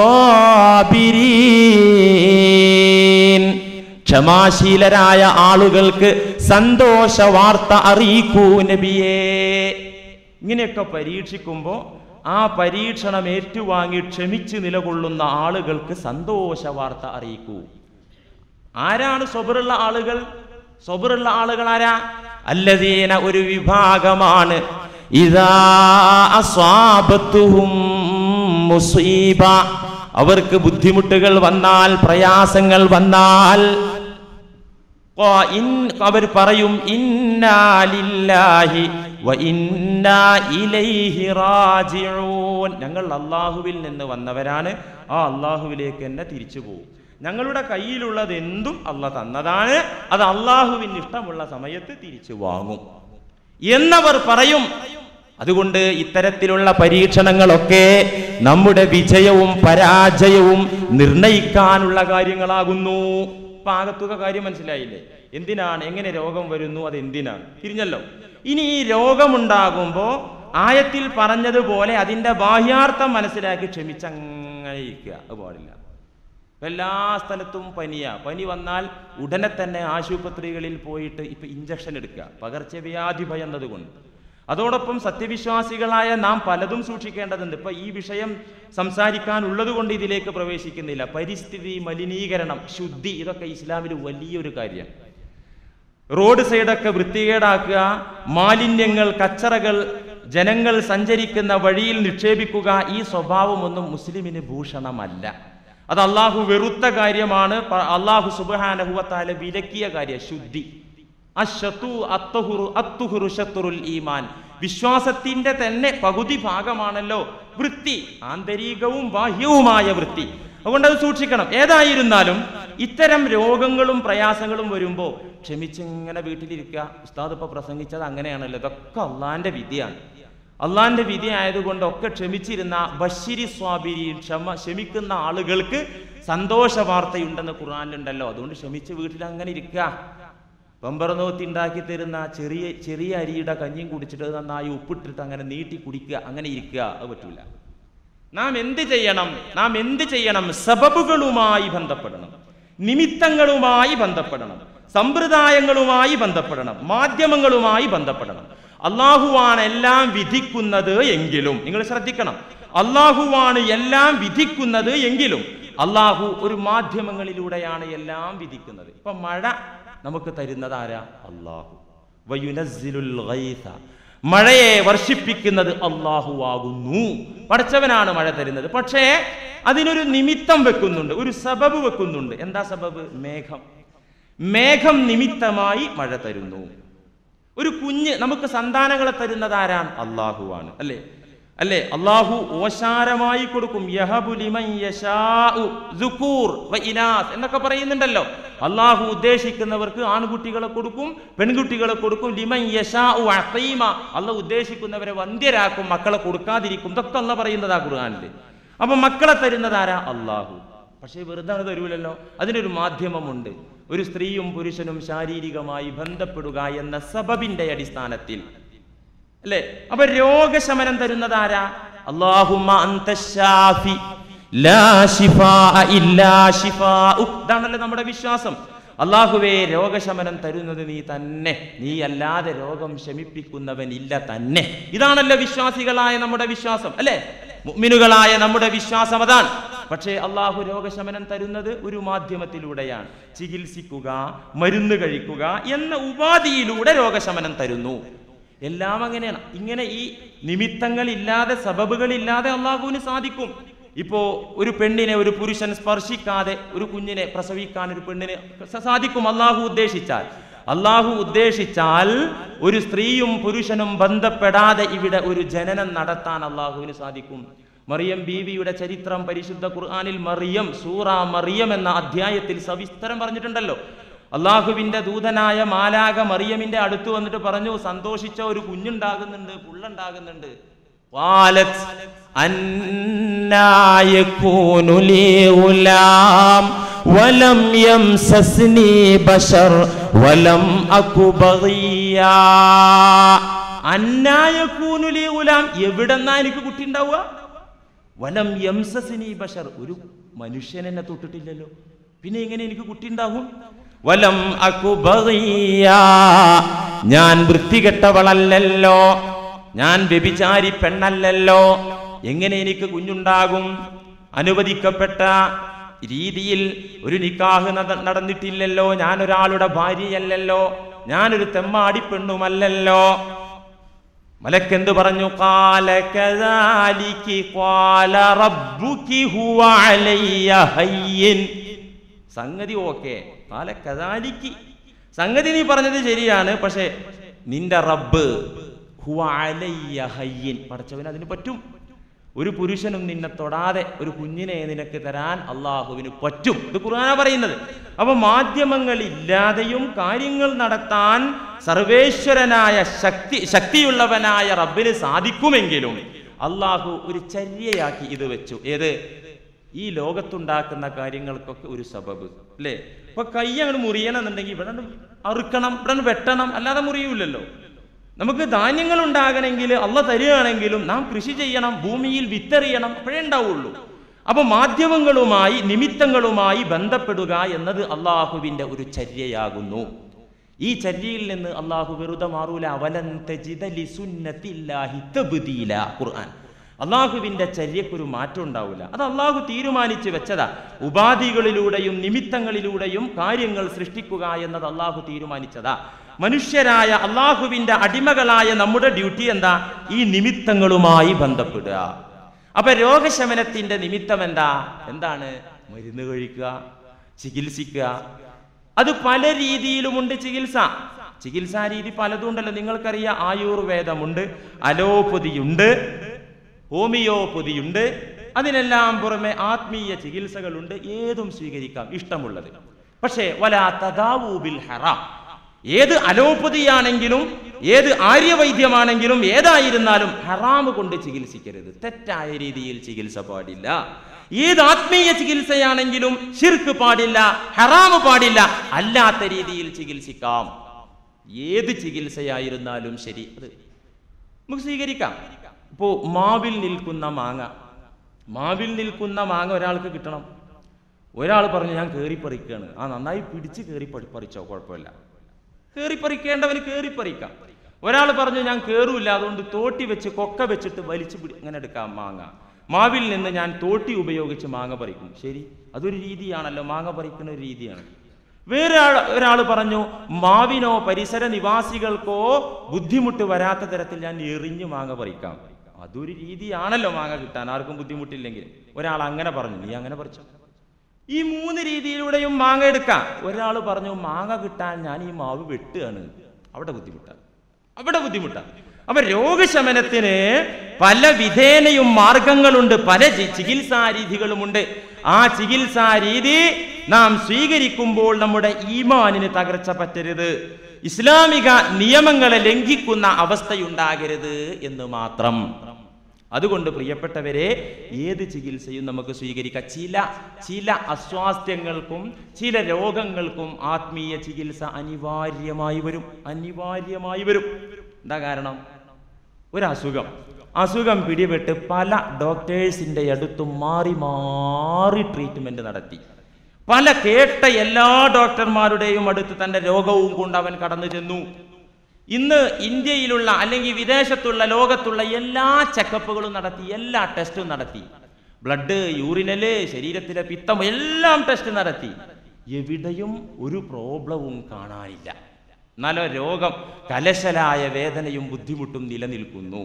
സ്വാബിരീൻ. ക്ഷമാശീലരായ ആളുകൾക്ക് സന്തോഷ വാർത്ത അറിയിക്കൂ നബിയേ ഇങ്ങനെയൊക്കെ പരീക്ഷിക്കുമ്പോൾ ആ പരീക്ഷണം ഏറ്റുവാങ്ങി ക്ഷമിച്ച് നിലകൊള്ളുന്ന ആളുകൾക്ക് സന്തോഷ വാർത്ത അറിയിക്കൂ ആരാണ് സ്വബറുള്ള ആളുകൾ സ്വബറുള്ള ആളുകൾ ആരാ അല്ലദീന ഒരു വിഭാഗമാണ് ഇതാ അസ്വാബത്തുഹും മുസീബ അവർക്ക് ബുദ്ധിമുട്ടുകൾ വന്നാൽ പ്രയാസങ്ങൾ വന്നാൽ ഖാ- ഇൻ- അവർ പറയും ഇന്നാ ലില്ലാഹി വ ഇന്നാ ഇലൈഹി റാജിഊൻ ഞങ്ങൾ അള്ളാഹുവിൽ നിന്ന് വന്നവരാണ് ആ അള്ളാഹുവിലേക്ക് തന്നെ തിരിച്ചു പോകും ഞങ്ങളുടെ കയ്യിലുള്ളത് എന്തും അല്ല തന്നതാണ് അത് അള്ളാഹുവിന് ഇഷ്ടമുള്ള സമയത്ത് തിരിച്ചു വാങ്ങും എന്നവർ പറയും അതുകൊണ്ട് ഇത്തരത്തിലുള്ള പരീക്ഷണങ്ങളൊക്കെ നമ്മുടെ വിജയവും പരാജയവും നിർണയിക്കാനുള്ള കാര്യങ്ങളാകുന്നു പാകത്തുക കാര്യം മനസ്സിലായില്ലേ എന്തിനാണ് എങ്ങനെ രോഗം വരുന്നു അത് എന്തിനാണ് തിരിഞ്ഞല്ലോ ഇനി ഈ രോഗമുണ്ടാകുമ്പോൾ ആയത്തിൽ പറഞ്ഞതുപോലെ അതിന്റെ ബാഹ്യാർത്ഥം മനസ്സിലാക്കി ക്ഷമിച്ചങ്ങനെ ഇരിക്കുക അത് പാടില്ല ഇപ്പൊ എല്ലാ സ്ഥലത്തും പനിയാ പനി വന്നാൽ ഉടനെ തന്നെ ആശുപത്രികളിൽ പോയിട്ട് ഇപ്പൊ ഇഞ്ചക്ഷൻ എടുക്കുക പകർച്ചവ്യാധി ഭയന്നത് കൊണ്ട് അതോടൊപ്പം സത്യവിശ്വാസികളായ നാം പലതും സൂക്ഷിക്കേണ്ടതുണ്ട് ഇപ്പൊ ഈ വിഷയം സംസാരിക്കാനുള്ളത് കൊണ്ട് ഇതിലേക്ക് പ്രവേശിക്കുന്നില്ല പരിസ്ഥിതി മലിനീകരണം ശുദ്ധി ഇതൊക്കെ ഇസ്ലാമിൽ വലിയൊരു കാര്യമാണ് റോഡ് സൈഡൊക്കെ വൃത്തികേടാക്കുക മാലിന്യങ്ങൾ കച്ചറകൾ ജനങ്ങൾ സഞ്ചരിക്കുന്ന വഴിയിൽ നിക്ഷേപിക്കുക ഈ സ്വഭാവമൊന്നും മുസ്ലിമിന് ഭൂഷണമല്ല അത് അള്ളാഹു വെറുത്ത കാര്യമാണ് പ- അള്ളാഹു സുബാനഹുവത്താല വിലക്കിയ കാര്യം ശുദ്ധി അശ്ശത്തു അത്തുഹുറു അത്തുഹുറു ശത്തുറുൽ ഈമാൻ വിശ്വാസത്തിന്റെ തന്നെ പകുതി ഭാഗമാണല്ലോ വൃത്തി ആന്തരികവും ബാഹ്യവുമായ വൃത്തി അതുകൊണ്ട് അത് സൂക്ഷിക്കണം ഏതായിരുന്നാലും ഇത്തരം രോഗങ്ങളും പ്രയാസങ്ങളും വരുമ്പോൾ ക്ഷമിച്ചിങ്ങനെ വീട്ടിലിരിക്കുക ഉസ്താദ് ഇപ്പൊ പ്രസംഗിച്ചത് അങ്ങനെയാണല്ലോ ഇതൊക്കെ അള്ളാന്റെ വിധിയാണ് അള്ളാന്റെ വിധി ആയതുകൊണ്ട് ഒക്കെ ക്ഷമിച്ചിരുന്ന ബഷിരി സ്വാബിരി ക്ഷമ ക്ഷമിക്കുന്ന ആളുകൾക്ക് സന്തോഷ വാർത്തയുണ്ടെന്ന് ഖുർആാനിലുണ്ടല്ലോ അതുകൊണ്ട് ക്ഷമിച്ച് വീട്ടിൽ അങ്ങനെ ഇരിക്കുക പമ്പറനോത്തി ഉണ്ടാക്കി തരുന്ന ചെറിയ ചെറിയ അരിയുടെ കഞ്ഞിയും കുടിച്ചിട്ട് അത് നന്നായി ഉപ്പിട്ടിട്ട് അങ്ങനെ നീട്ടി കുടിക്കുക അങ്ങനെ ഇരിക്കുക അത് പറ്റൂല നാം എന്ത് ചെയ്യണം നാം എന്ത് ചെയ്യണം സബബുകളുമായി ബന്ധപ്പെടണം നിമിത്തങ്ങളുമായി ബന്ധപ്പെടണം സമ്പ്രദായങ്ങളുമായി ബന്ധപ്പെടണം മാധ്യമങ്ങളുമായി ബന്ധപ്പെടണം അള്ളാഹുവാണ് എല്ലാം വിധിക്കുന്നത് എങ്കിലും നിങ്ങൾ ശ്രദ്ധിക്കണം അള്ളാഹുവാണ് എല്ലാം വിധിക്കുന്നത് എങ്കിലും അള്ളാഹു ഒരു മാധ്യമങ്ങളിലൂടെയാണ് എല്ലാം വിധിക്കുന്നത് ഇപ്പൊ മഴ നമുക്ക് തരുന്നത് ആരാ അള്ളാഹു വയുനസ്സിലുൽ ഗൈഥ മഴയെ വർഷിപ്പിക്കുന്നത് അള്ളാഹുവാകുന്നു പടച്ചവനാണ് മഴ തരുന്നത് പക്ഷേ അതിനൊരു നിമിത്തം വെക്കുന്നുണ്ട് ഒരു സബബ് വെക്കുന്നുണ്ട് എന്താ സബബ് മേഘം മേഘം നിമിത്തമായി മഴ തരുന്നു ഒരു കുഞ്ഞ് നമുക്ക് സന്താനങ്ങളെ തരുന്നത് ആരാണ് അള്ളാഹുവാണ് അല്ലേ അല്ലേ അള്ളാഹു ഓശാരമായി കൊടുക്കും യഹബു ലിമൻ യശാഉ ദുകൂർ വ ഇനാസ് എന്നൊക്കെ പറയുന്നുണ്ടല്ലോ അള്ളാഹു ഉദ്ദേശിക്കുന്നവർക്ക് ആൺകുട്ടികളെ കൊടുക്കും പെൺകുട്ടികളെ കൊടുക്കും ലിമൻ യശാഉ അഖീമ അള്ളാഹ് ഉദ്ദേശിക്കുന്നവരെ വന്ധ്യരാക്കും മക്കളെ കൊടുക്കാതിരിക്കും ഇതൊക്കെ അല്ല പറയുന്നതാ ഖുർആനിൽ അപ്പൊ മക്കളെ തരുന്നത് ആരാ അള്ളാഹു പക്ഷേ വെറുതെ അത് തരൂലല്ലോ അതിനൊരു മാധ്യമമുണ്ട് ഒരു സ്ത്രീയും പുരുഷനും ശാരീരികമായി ബന്ധപ്പെടുക എന്ന സബബിന്റെ അടിസ്ഥാനത്തിൽ അല്ലേ അപ്പൊ രോഗശമനം തരുന്നത് ആരാ അല്ലാഹുമ്മ അന്ത ശാഫി ലാ ശിഫാഅ ഇല്ലാ ശിഫാഉ ഇതാണല്ലോ നമ്മുടെ വിശ്വാസം അള്ളാഹുവേ രോഗശമനം തരുന്നത് നീ തന്നെ നീ അല്ലാതെ രോഗം ശമിപ്പിക്കുന്നവൻ ഇല്ല തന്നെ ഇതാണല്ലോ വിശ്വാസികളായ നമ്മുടെ വിശ്വാസം അല്ലേ മുഅ്മിനുകളായ നമ്മുടെ വിശ്വാസം അതാണ് പക്ഷേ അള്ളാഹു രോഗശമനം തരുന്നത് ഒരു മാധ്യമത്തിലൂടെയാണ് ചികിത്സിക്കുക മരുന്ന് കഴിക്കുക എന്ന ഉപാധിയിലൂടെ രോഗശമനം തരുന്നു എല്ലാം അങ്ങനെയാണ് ഇങ്ങനെ ഈ നിമിത്തങ്ങളില്ലാതെ സബബുകളില്ലാതെ അള്ളാഹുവിന് സാധിക്കും ഇപ്പോ ഒരു പെണ്ണിനെ ഒരു പുരുഷൻ സ്പർശിക്കാതെ ഒരു കുഞ്ഞിനെ പ്രസവിക്കാൻ ഒരു പെണ്ണിന് സ- സാധിക്കും അള്ളാഹു ഉദ്ദേശിച്ചാൽ അള്ളാഹു ഉദ്ദേശിച്ചാൽ ഒരു സ്ത്രീയും പുരുഷനും ബന്ധപ്പെടാതെ ഇവിടെ ഒരു ജനനം നടത്താൻ അള്ളാഹുവിന് സാധിക്കും മറിയം ബീവിയുടെ ചരിത്രം പരിശുദ്ധ ഖുർആനിൽ മറിയം സൂറ മറിയം എന്ന അധ്യായത്തിൽ സവിസ്തരം പറഞ്ഞിട്ടുണ്ടല്ലോ അള്ളാഹുവിന്റെ ദൂതനായ മാലാക മറിയമിന്റെ അടുത്ത് വന്നിട്ട് പറഞ്ഞു സന്തോഷിച്ച ഒരു കുഞ്ഞുണ്ടാകുന്നുണ്ട് പുള്ളുണ്ടാകുന്നുണ്ട് قالت أنا يكون لي غلام ولم يمسسني بشر ولم أك بغيا أنا يكون لي غلام എവിടെന്നാ എനിക്ക് കുട്ടി ഉണ്ടാവുക വലം യംസസിനി ബഷർ ഒരു മനുഷ്യൻ എന്നെ തൊട്ടിട്ടില്ലല്ലോ പിന്നെ എങ്ങനെ എനിക്ക് കുട്ടി ഉണ്ടാകും വലം അകു ബഗിയാ. ഞാൻ വൃത്തികെട്ടവളല്ലല്ലോ ഞാൻ വ്യഭിചാരി പെണ്ണല്ലല്ലോ എങ്ങനെ എനിക്ക് കുഞ്ഞുണ്ടാകും അനുവദിക്കപ്പെട്ട രീതിയിൽ ഒരു നിക്കാഹ് നട- നടന്നിട്ടില്ലല്ലോ ഞാൻ ഒരാളുടെ ഭാര്യയല്ലല്ലോ ഞാനൊരു തെമ്മാടി പെണ്ണുമല്ലല്ലോ മലക്കെന്ത് പറഞ്ഞു കാല കദാലികി ഖാല റബ്ബുകി ഹുവ അലയ്യ ഹയ്യിൻ സംഗതി ഓക്കെ കാല കദാലിക്ക് സംഗതി നീ പറഞ്ഞത് ശരിയാണ് പക്ഷേ നിന്റെ റബ്ബ് ഹുവ അലയ്യ ഹയ്യിൻ പഠിച്ചവൻ അതിന് പറ്റും ഒരു പുരുഷനും നിന്നെ തൊടാതെ ഒരു കുഞ്ഞിനെ നിനക്ക് തരാൻ അള്ളാഹുവിന് പറ്റും ഇത് ഖുർആന പറയുന്നത് അപ്പൊ മാധ്യമങ്ങൾ ഇല്ലാതെയും കാര്യങ്ങൾ നടത്താൻ സർവേശ്വരനായ ശക്തി ശക്തിയുള്ളവനായ റബ്ബിന് സാധിക്കുമെങ്കിലും അള്ളാഹു ഒരു ചര്യയാക്കി ഇത് വെച്ചു ഏത് ഈ ലോകത്തുണ്ടാക്കുന്ന കാര്യങ്ങൾക്കൊക്കെ ഒരു സബബ് അല്ലേ ഇപ്പൊ കൈ അങ്ങോട്ട് മുറിയണം എന്നുണ്ടെങ്കിൽ ഇവിടെ അറുക്കണം ഇവിടെ വെട്ടണം അല്ലാതെ മുറിയൂലല്ലോ നമുക്ക് ധാന്യങ്ങൾ ഉണ്ടാകണമെങ്കിൽ അള്ള തരികയാണെങ്കിലും നാം കൃഷി ചെയ്യണം ഭൂമിയിൽ വിത്തെറിയണം അപ്പോഴേ ഉണ്ടാവുള്ളൂ അപ്പൊ മാധ്യമങ്ങളുമായി നിമിത്തങ്ങളുമായി ബന്ധപ്പെടുക എന്നത് അള്ളാഹുവിന്റെ ഒരു ചര്യയാകുന്നു ഈ ചര്യയിൽ നിന്ന് അള്ളാഹു വെറുതെ മാറൂല അവലൻ തജിദ ലിസുന്നത്തില്ലാഹി തബ്ദീല ഖുർആൻ അള്ളാഹുവിന്റെ ചര്യക്കൊരു മാറ്റം ഉണ്ടാവില്ല അത് അള്ളാഹു തീരുമാനിച്ചു വെച്ചതാ ഉപാധികളിലൂടെയും നിമിത്തങ്ങളിലൂടെയും കാര്യങ്ങൾ സൃഷ്ടിക്കുക എന്നത് അള്ളാഹു തീരുമാനിച്ചതാ മനുഷ്യരായ അള്ളാഹുവിന്റെ അടിമകളായ നമ്മുടെ ഡ്യൂട്ടി എന്താ ഈ നിമിത്തങ്ങളുമായി ബന്ധപ്പെടുക അപ്പൊ രോഗശമനത്തിന്റെ നിമിത്തം എന്താ എന്താണ് മരുന്ന് കഴിക്കുക ചികിത്സിക്കുക അത് പല രീതിയിലുമുണ്ട് ചികിത്സ ചികിത്സാ രീതി പലതും ഉണ്ടല്ലോ നിങ്ങൾക്കറിയാം ആയുർവേദമുണ്ട് അലോപ്പതിയുണ്ട് ഹോമിയോപ്പതിയുണ്ട് അതിനെല്ലാം പുറമെ ആത്മീയ ചികിത്സകളുണ്ട് ഏതും സ്വീകരിക്കാം ഇഷ്ടമുള്ളത് പക്ഷേ വലാ തദാവൂബിൽ ഹറാം ഏത് അലോപ്പതിയാണെങ്കിലും ഏത് ആര്യവൈദ്യമാണെങ്കിലും ഏതായിരുന്നാലും ഹറാമ് കൊണ്ട് ചികിത്സിക്കരുത് തെറ്റായ രീതിയിൽ ചികിത്സ പാടില്ല ഏത് ആത്മീയ ചികിത്സയാണെങ്കിലും ഷിർക്ക് പാടില്ല ഹറാമ് പാടില്ല അല്ലാത്ത രീതിയിൽ ചികിത്സിക്കാം ഏത് ചികിത്സയായിരുന്നാലും ശരി അത് നമുക്ക് സ്വീകരിക്കാം ഇപ്പോ മാവിൽ നിൽക്കുന്ന മാങ്ങ മാവിൽ നിൽക്കുന്ന മാങ്ങ ഒരാൾക്ക് കിട്ടണം ഒരാൾ പറഞ്ഞു ഞാൻ കയറിപ്പറിക്കുകയാണ് ആ നന്നായി പിടിച്ച് കയറി പറി പറിച്ചോ കുഴപ്പമില്ല കയറിപ്പറിക്കേണ്ടവന് കയറിപ്പറിക്കാം ഒരാൾ പറഞ്ഞു ഞാൻ കയറൂല അതുകൊണ്ട് തോട്ടി വെച്ച് കൊക്ക വെച്ചിട്ട് വലിച്ചു പിടി ഇങ്ങനെ എടുക്കാം മാങ്ങ മാവിൽ നിന്ന് ഞാൻ തോട്ടി ഉപയോഗിച്ച് മാങ്ങ പറിക്കും ശരി അതൊരു രീതിയാണല്ലോ മാങ്ങ പറിക്കുന്ന ഒരു രീതിയാണ് വേറെ ഒരാൾ പറഞ്ഞു മാവിനോ പരിസര നിവാസികൾക്കോ ബുദ്ധിമുട്ട് വരാത്ത തരത്തിൽ ഞാൻ എറിഞ്ഞ് മാങ്ങ പറിക്കാം അതൊരു രീതിയാണല്ലോ മാങ്ങ കിട്ടാൻ ആർക്കും ബുദ്ധിമുട്ടില്ലെങ്കിൽ ഒരാൾ അങ്ങനെ പറഞ്ഞു നീ അങ്ങനെ പറിച്ചോ ഈ മൂന്ന് രീതിയിലൂടെയും മാങ്ങ എടുക്കാം ഒരാൾ പറഞ്ഞു മാങ്ങ കിട്ടാൻ ഞാൻ ഈ മാവ് വെട്ടുകയാണ് അവിടെ ബുദ്ധിമുട്ടാണ് അവിടെ ബുദ്ധിമുട്ടാണ് അപ്പൊ രോഗശമനത്തിന് പല വിധേനയും മാർഗങ്ങളുണ്ട് പല ചി- ചികിത്സാ രീതികളുമുണ്ട് ആ ചികിത്സാ രീതി നാം സ്വീകരിക്കുമ്പോൾ നമ്മുടെ ഈമാനിന് തകർച്ച പറ്റരുത് ഇസ്ലാമിക നിയമങ്ങളെ ലംഘിക്കുന്ന അവസ്ഥയുണ്ടാകരുത് എന്ന് മാത്രം അതുകൊണ്ട് പ്രിയപ്പെട്ടവരെ ഏത് ചികിത്സയും നമുക്ക് സ്വീകരിക്കാം ചില ചില അസ്വാസ്ഥ്യങ്ങൾക്കും ചില രോഗങ്ങൾക്കും ആത്മീയ ചികിത്സ അനിവാര്യമായി വരും അനിവാര്യമായി വരും എന്താ കാരണം ഒരു അസുഖം അസുഖം പിടിപെട്ട് പല ഡോക്ടേഴ്സിന്റെ അടുത്തും മാറി മാറി ട്രീറ്റ്മെന്റ് നടത്തി പല കേട്ട എല്ലാ ഡോക്ടർമാരുടെയും അടുത്ത് തന്റെ രോഗവും കൊണ്ട് അവൻ കടന്നു ചെന്നു ഇന്ന് ഇന്ത്യയിലുള്ള അല്ലെങ്കിൽ വിദേശത്തുള്ള ലോകത്തുള്ള എല്ലാ ചെക്കപ്പുകളും നടത്തി എല്ലാ ടെസ്റ്റും നടത്തി ബ്ലഡ് യൂറിനല് ശരീരത്തിലെ പിത്തം എല്ലാം ടെസ്റ്റ് നടത്തി എവിടെയും ഒരു പ്രോബ്ലവും കാണാനില്ല എന്നാലോ രോഗം കലശലായ വേദനയും ബുദ്ധിമുട്ടും നിലനിൽക്കുന്നു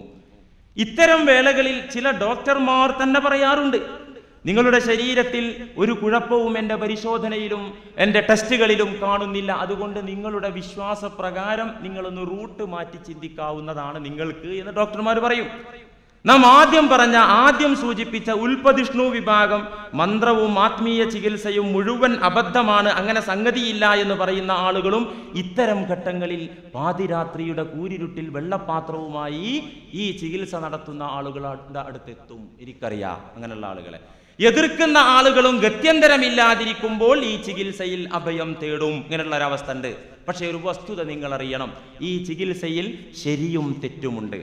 ഇത്തരം വേളകളിൽ ചില ഡോക്ടർമാർ തന്നെ പറയാറുണ്ട് നിങ്ങളുടെ ശരീരത്തിൽ ഒരു കുഴപ്പവും എൻ്റെ പരിശോധനയിലും എൻ്റെ ടെസ്റ്റുകളിലും കാണുന്നില്ല അതുകൊണ്ട് നിങ്ങളുടെ വിശ്വാസപ്രകാരം നിങ്ങളൊന്ന് റൂട്ട് മാറ്റി ചിന്തിക്കാവുന്നതാണ് നിങ്ങൾക്ക് എന്ന് ഡോക്ടർമാർ പറയും നാം ആദ്യം പറഞ്ഞ ആദ്യം സൂചിപ്പിച്ച ഉൽപ്പതിഷ്ണു വിഭാഗം മന്ത്രവും ആത്മീയ ചികിത്സയും മുഴുവൻ അബദ്ധമാണ് അങ്ങനെ സംഗതിയില്ല എന്ന് പറയുന്ന ആളുകളും ഇത്തരം ഘട്ടങ്ങളിൽ പാതിരാത്രിയുടെ കൂരിരുട്ടിൽ വെള്ളപ്പാത്രവുമായി ഈ ചികിത്സ നടത്തുന്ന ആളുകളുടെ അടുത്തെത്തും എനിക്കറിയാം അങ്ങനെയുള്ള ആളുകളെ എതിർക്കുന്ന ആളുകളും ഗത്യന്തരമില്ലാതിരിക്കുമ്പോൾ ഈ ചികിത്സയിൽ അഭയം തേടും ഇങ്ങനെയുള്ള ഒരവസ്ഥ ഉണ്ട് പക്ഷേ ഒരു വസ്തുത നിങ്ങൾ അറിയണം ഈ ചികിത്സയിൽ ശരിയും തെറ്റുമുണ്ട്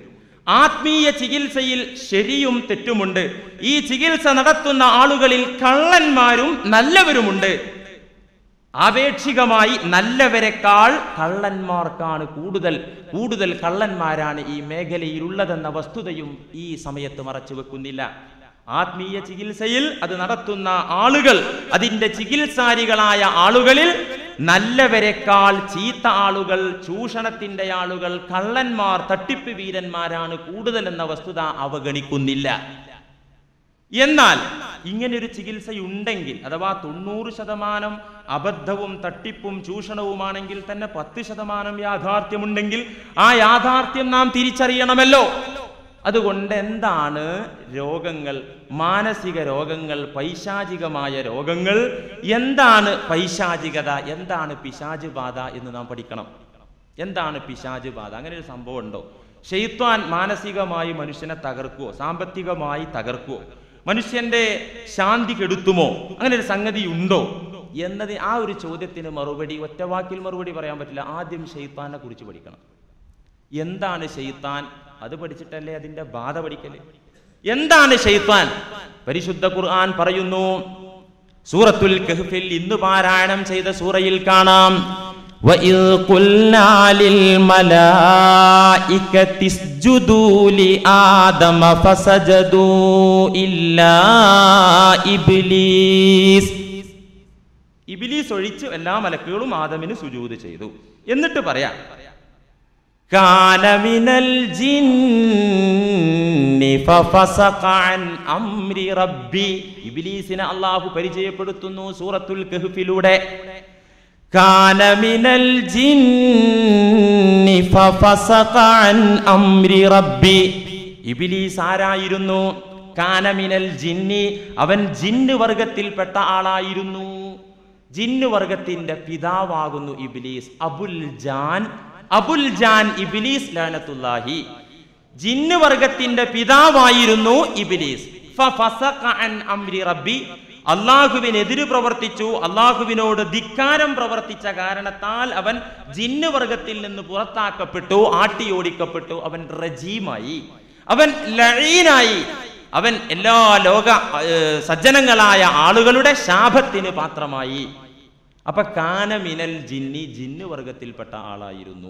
ആത്മീയ ചികിത്സയിൽ ശരിയും തെറ്റുമുണ്ട് ഈ ചികിത്സ നടത്തുന്ന ആളുകളിൽ കള്ളന്മാരും നല്ലവരുമുണ്ട് ആപേക്ഷികമായി നല്ലവരെക്കാൾ കള്ളന്മാർക്കാണ് കൂടുതൽ കൂടുതൽ കള്ളന്മാരാണ് ഈ മേഖലയിലുള്ളതെന്ന വസ്തുതയും ഈ സമയത്ത് മറച്ചു വെക്കുന്നില്ല ആത്മീയ ചികിത്സയിൽ അത് നടത്തുന്ന ആളുകൾ അതിന്റെ ചികിത്സാരികളായ ആളുകളിൽ നല്ലവരെക്കാൾ ചീത്ത ആളുകൾ ചൂഷണത്തിന്റെ ആളുകൾ കള്ളന്മാർ തട്ടിപ്പ് വീരന്മാരാണ് കൂടുതൽ എന്ന വസ്തുത അവഗണിക്കുന്നില്ല എന്നാൽ ഇങ്ങനൊരു ചികിത്സയുണ്ടെങ്കിൽ അഥവാ തൊണ്ണൂറ് ശതമാനം അബദ്ധവും തട്ടിപ്പും ചൂഷണവുമാണെങ്കിൽ തന്നെ പത്ത് ശതമാനം യാഥാർത്ഥ്യമുണ്ടെങ്കിൽ ആ യാഥാർത്ഥ്യം നാം തിരിച്ചറിയണമല്ലോ അതുകൊണ്ട് എന്താണ് രോഗങ്ങൾ മാനസിക രോഗങ്ങൾ പൈശാചികമായ രോഗങ്ങൾ എന്താണ് പൈശാചികത എന്താണ് പിശാച് ബാധ എന്ന് നാം പഠിക്കണം എന്താണ് പിശാച് ബാധ അങ്ങനെ ഒരു സംഭവം ഉണ്ടോ ഷെയ്ത്വാൻ മാനസികമായി മനുഷ്യനെ തകർക്കുവോ സാമ്പത്തികമായി തകർക്കുവോ മനുഷ്യന്റെ ശാന്തി കെടുത്തുമോ അങ്ങനെ ഒരു സംഗതി ഉണ്ടോ എന്നത് ആ ഒരു ചോദ്യത്തിന് മറുപടി ഒറ്റവാക്കിൽ മറുപടി പറയാൻ പറ്റില്ല ആദ്യം ഷെയ്ത്താനെ കുറിച്ച് പഠിക്കണം എന്താണ് ഷെയ്ത്താൻ അത് പഠിച്ചിട്ടല്ലേ അതിന്റെ ബാധ പഠിക്കല് എന്താണ് ഷെയ്ത്താൻ പരിശുദ്ധ ഖുർആൻ പറയുന്നു സൂറത്തുൽ കഹ്ഫിൽ ഇന്ന് പാരായണം ചെയ്ത സൂറയിൽ കാണാം وإذ قلنا للملائكة اسجدوا لآدم فسجدوا إلا إبليس ഇബിലീസ് ഒഴിച്ച് എല്ലാ മലക്കുകളും ആദമിന് സുജൂത് ചെയ്തു എന്നിട്ട് പറയാം കാന മിനൽ ജിന്നി ഫഫസഖ അൻ അംരി റബ്ബി ഇബ്ലീസിനെ അല്ലാഹു പരിചയപ്പെടുത്തുന്നു സൂറത്തുൽ കഹ്ഫിലൂടെ കാന മിനൽ ജിന്നി ഫഫസഖ അൻ അംരി റബ്ബി ഇബ്ലീസ് ആരായിരുന്നു കാന മിനൽ ജിന്നി അവൻ ജിന്ന് വർഗത്തിൽപ്പെട്ട ആളായിരുന്നു ജിന്ന് വർഗത്തിന്റെ പിതാവാകുന്നു ഇബ്ലീസ് അബുൽ ജാൻ അബുൽ ജാൻ ഇബ്ലീസ് ലാനത്തുല്ലാഹി ജിന്ന് വർഗത്തിന്റെ പിതാവായിരുന്നു ഇബ്ലീസ് ഫഫസഖ അൻ അംരി റബ്ബി അള്ളാഹുവിനെതിര് പ്രവർത്തിച്ചു അള്ളാഹുവിനോട് ധിക്കാരം പ്രവർത്തിച്ച കാരണത്താൽ അവൻ ജിന്ന് വർഗത്തിൽ നിന്ന് പുറത്താക്കപ്പെട്ടു ആട്ടിയോടിക്കപ്പെട്ടു അവൻ റജീമായി അവൻ ലഴീനായി അവൻ എല്ലാ ലോക ഏഹ്, സജ്ജനങ്ങളായ ആളുകളുടെ ശാപത്തിന് പാത്രമായി അപ്പൊ കാനമിനൽ ജിന്നി ജിന്ന് വർഗത്തിൽപ്പെട്ട ആളായിരുന്നു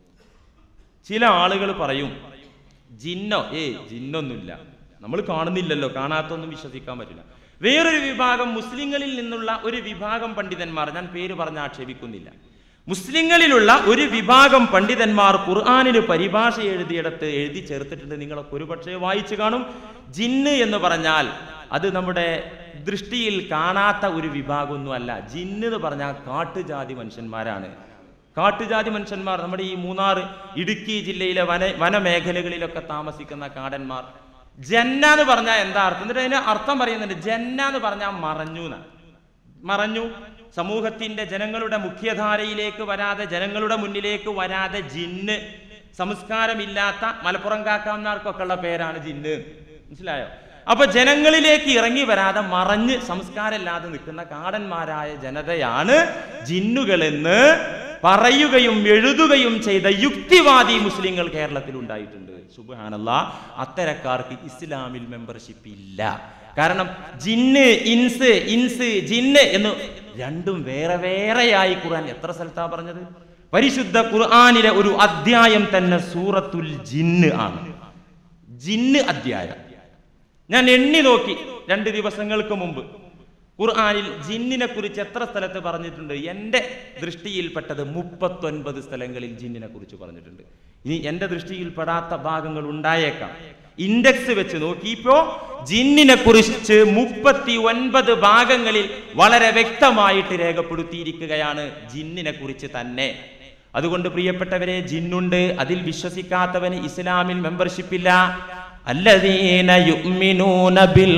ചില ആളുകൾ പറയും ജിന്നോ ഏ ജിന്നൊന്നുമില്ല നമ്മൾ കാണുന്നില്ലല്ലോ കാണാത്തൊന്നും വിശ്വസിക്കാൻ പറ്റില്ല വേറൊരു വിഭാഗം മുസ്ലിങ്ങളിൽ നിന്നുള്ള ഒരു വിഭാഗം പണ്ഡിതന്മാർ ഞാൻ പേര് പറഞ്ഞ് ആക്ഷേപിക്കുന്നില്ല മുസ്ലിങ്ങളിലുള്ള ഒരു വിഭാഗം പണ്ഡിതന്മാർ ഖുർആാനിന് പരിഭാഷ എഴുതിയിടത്ത് എഴുതി ചേർത്തിട്ടുണ്ട് നിങ്ങളൊക്കെ ഒരുപക്ഷെ വായിച്ചു കാണും ജിന്ന് എന്ന് പറഞ്ഞാൽ അത് നമ്മുടെ ദൃഷ്ടിയിൽ കാണാത്ത ഒരു വിഭാഗമൊന്നുമല്ല ജിന്ന് എന്ന് പറഞ്ഞാൽ കാട്ടുജാതി മനുഷ്യന്മാരാണ് കാട്ടുജാതി മനുഷ്യന്മാർ നമ്മുടെ ഈ മൂന്നാർ ഇടുക്കി ജില്ലയിലെ വന വനമേഖലകളിലൊക്കെ താമസിക്കുന്ന കാടന്മാർ ജന്ന എന്ന് പറഞ്ഞാൽ എന്താ അർത്ഥം എന്നിട്ട് അതിന് അർത്ഥം പറയുന്നുണ്ട് ജന്ന എന്ന് പറഞ്ഞാൽ മറഞ്ഞു എന്നാണ് മറഞ്ഞു സമൂഹത്തിന്റെ ജനങ്ങളുടെ മുഖ്യധാരയിലേക്ക് വരാതെ ജനങ്ങളുടെ മുന്നിലേക്ക് വരാതെ ജിന്ന് സംസ്കാരമില്ലാത്ത മലപ്പുറം കാക്കാവുന്നവർക്കൊക്കെ ഉള്ള പേരാണ് ജിന്ന് മനസ്സിലായോ അപ്പൊ ജനങ്ങളിലേക്ക് ഇറങ്ങി വരാതെ മറഞ്ഞ് സംസ്കാരമില്ലാതെ നിൽക്കുന്ന കാടന്മാരായ ജനതയാണ് ജിന്നുകളെന്ന് പറയുകയും എഴുതുകയും ചെയ്ത യുക്തിവാദി മുസ്ലിങ്ങൾ കേരളത്തിൽ ഉണ്ടായിട്ടുണ്ട് സുബാനല്ല അത്തരക്കാർക്ക് ഇസ്ലാമിൽ മെമ്പർഷിപ്പ് ഇല്ല കാരണം ജിന്ന് ഇൻസ് ഇൻസ് ജിന്ന് എന്ന് രണ്ടും വേറെ വേറെയായി ഖുർആൻ എത്ര സ്ഥലത്താ പറഞ്ഞത് പരിശുദ്ധ ഖുർആനിലെ ഒരു അധ്യായം തന്നെ സൂറത്തുൽ ജിന്ന് ആണ് ജിന്ന് അധ്യായം ഞാൻ എണ്ണി നോക്കി രണ്ട് ദിവസങ്ങൾക്ക് മുമ്പ് ഖുർആനിൽ ജിന്നിനെ കുറിച്ച് എത്ര സ്ഥലത്ത് പറഞ്ഞിട്ടുണ്ട് എൻ്റെ ദൃഷ്ടിയിൽപ്പെട്ടത് മുപ്പത്തൊൻപത് സ്ഥലങ്ങളിൽ ജിന്നിനെ കുറിച്ച് പറഞ്ഞിട്ടുണ്ട് ഇനി എൻ്റെ ദൃഷ്ടിയിൽപ്പെടാത്ത ഭാഗങ്ങൾ ഉണ്ടായേക്കാം ഇൻഡെക്സ് വെച്ച് നോക്കിയപ്പോ ജിന്നിനെ കുറിച്ച് മുപ്പത്തി ഒൻപത് ഭാഗങ്ങളിൽ വളരെ വ്യക്തമായിട്ട് രേഖപ്പെടുത്തിയിരിക്കുകയാണ് ജിന്നിനെ കുറിച്ച് തന്നെ അതുകൊണ്ട് പ്രിയപ്പെട്ടവരെ ജിന്നുണ്ട് അതിൽ വിശ്വസിക്കാത്തവന് ഇസ്ലാമിൽ മെമ്പർഷിപ്പ് ഇല്ല അല്ലദീന യുഅ്മിനൂന ബിൽ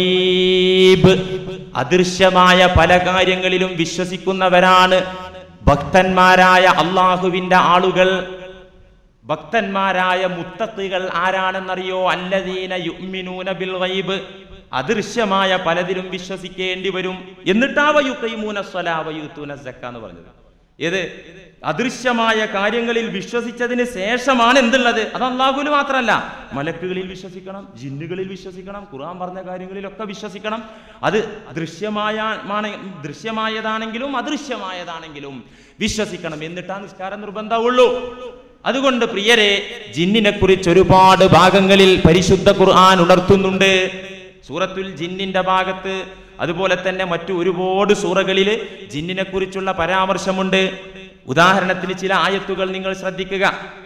ഗൈബ് അദൃശ്യമായ പല കാര്യങ്ങളിലും വിശ്വസിക്കുന്നവരാണ് ഭക്തന്മാരായ അള്ളാഹുവിന്റെ ആളുകൾ ഭക്തന്മാരായ മുത്തത്തുകൾ ആരാണെന്നറിയോ അല്ലദീന യുഅ്മിനൂന ബിൽ ഗൈബ് അദൃശ്യമായ പലതിലും വിശ്വസിക്കേണ്ടി വരും എന്നിട്ടാവ യുക്കൈമൂന സ്വലാവ യൂത്തൂന സക്ക എന്ന് പറഞ്ഞത് ഏത് അദൃശ്യമായ കാര്യങ്ങളിൽ വിശ്വസിച്ചതിന് ശേഷമാണ് എന്തുള്ളത് അത് അള്ളാഹുല് മാത്രമല്ല മലക്കുകളിൽ വിശ്വസിക്കണം ജിന്നുകളിൽ വിശ്വസിക്കണം ഖുർആൻ പറഞ്ഞ കാര്യങ്ങളിലൊക്കെ വിശ്വസിക്കണം അത് ദൃശ്യമായ മാണ് ദൃശ്യമായതാണെങ്കിലും അദൃശ്യമായതാണെങ്കിലും വിശ്വസിക്കണം എന്നിട്ടാ നിസ്കാരം നിർബന്ധമുള്ളൂ അതുകൊണ്ട് പ്രിയരെ ജിന്നിനെ കുറിച്ച് ഒരുപാട് ഭാഗങ്ങളിൽ പരിശുദ്ധ ഖുർആൻ ഉണർത്തുന്നുണ്ട് സൂറത്തുൽ ജിന്നിന്റെ ഭാഗത്ത് അതുപോലെ തന്നെ മറ്റു ഒരുപാട് സൂറകളിൽ ജിന്നിനെ കുറിച്ചുള്ള പരാമർശമുണ്ട് ഉദാഹരണത്തിന് ചില ആയത്തുകൾ നിങ്ങൾ ശ്രദ്ധിക്കുക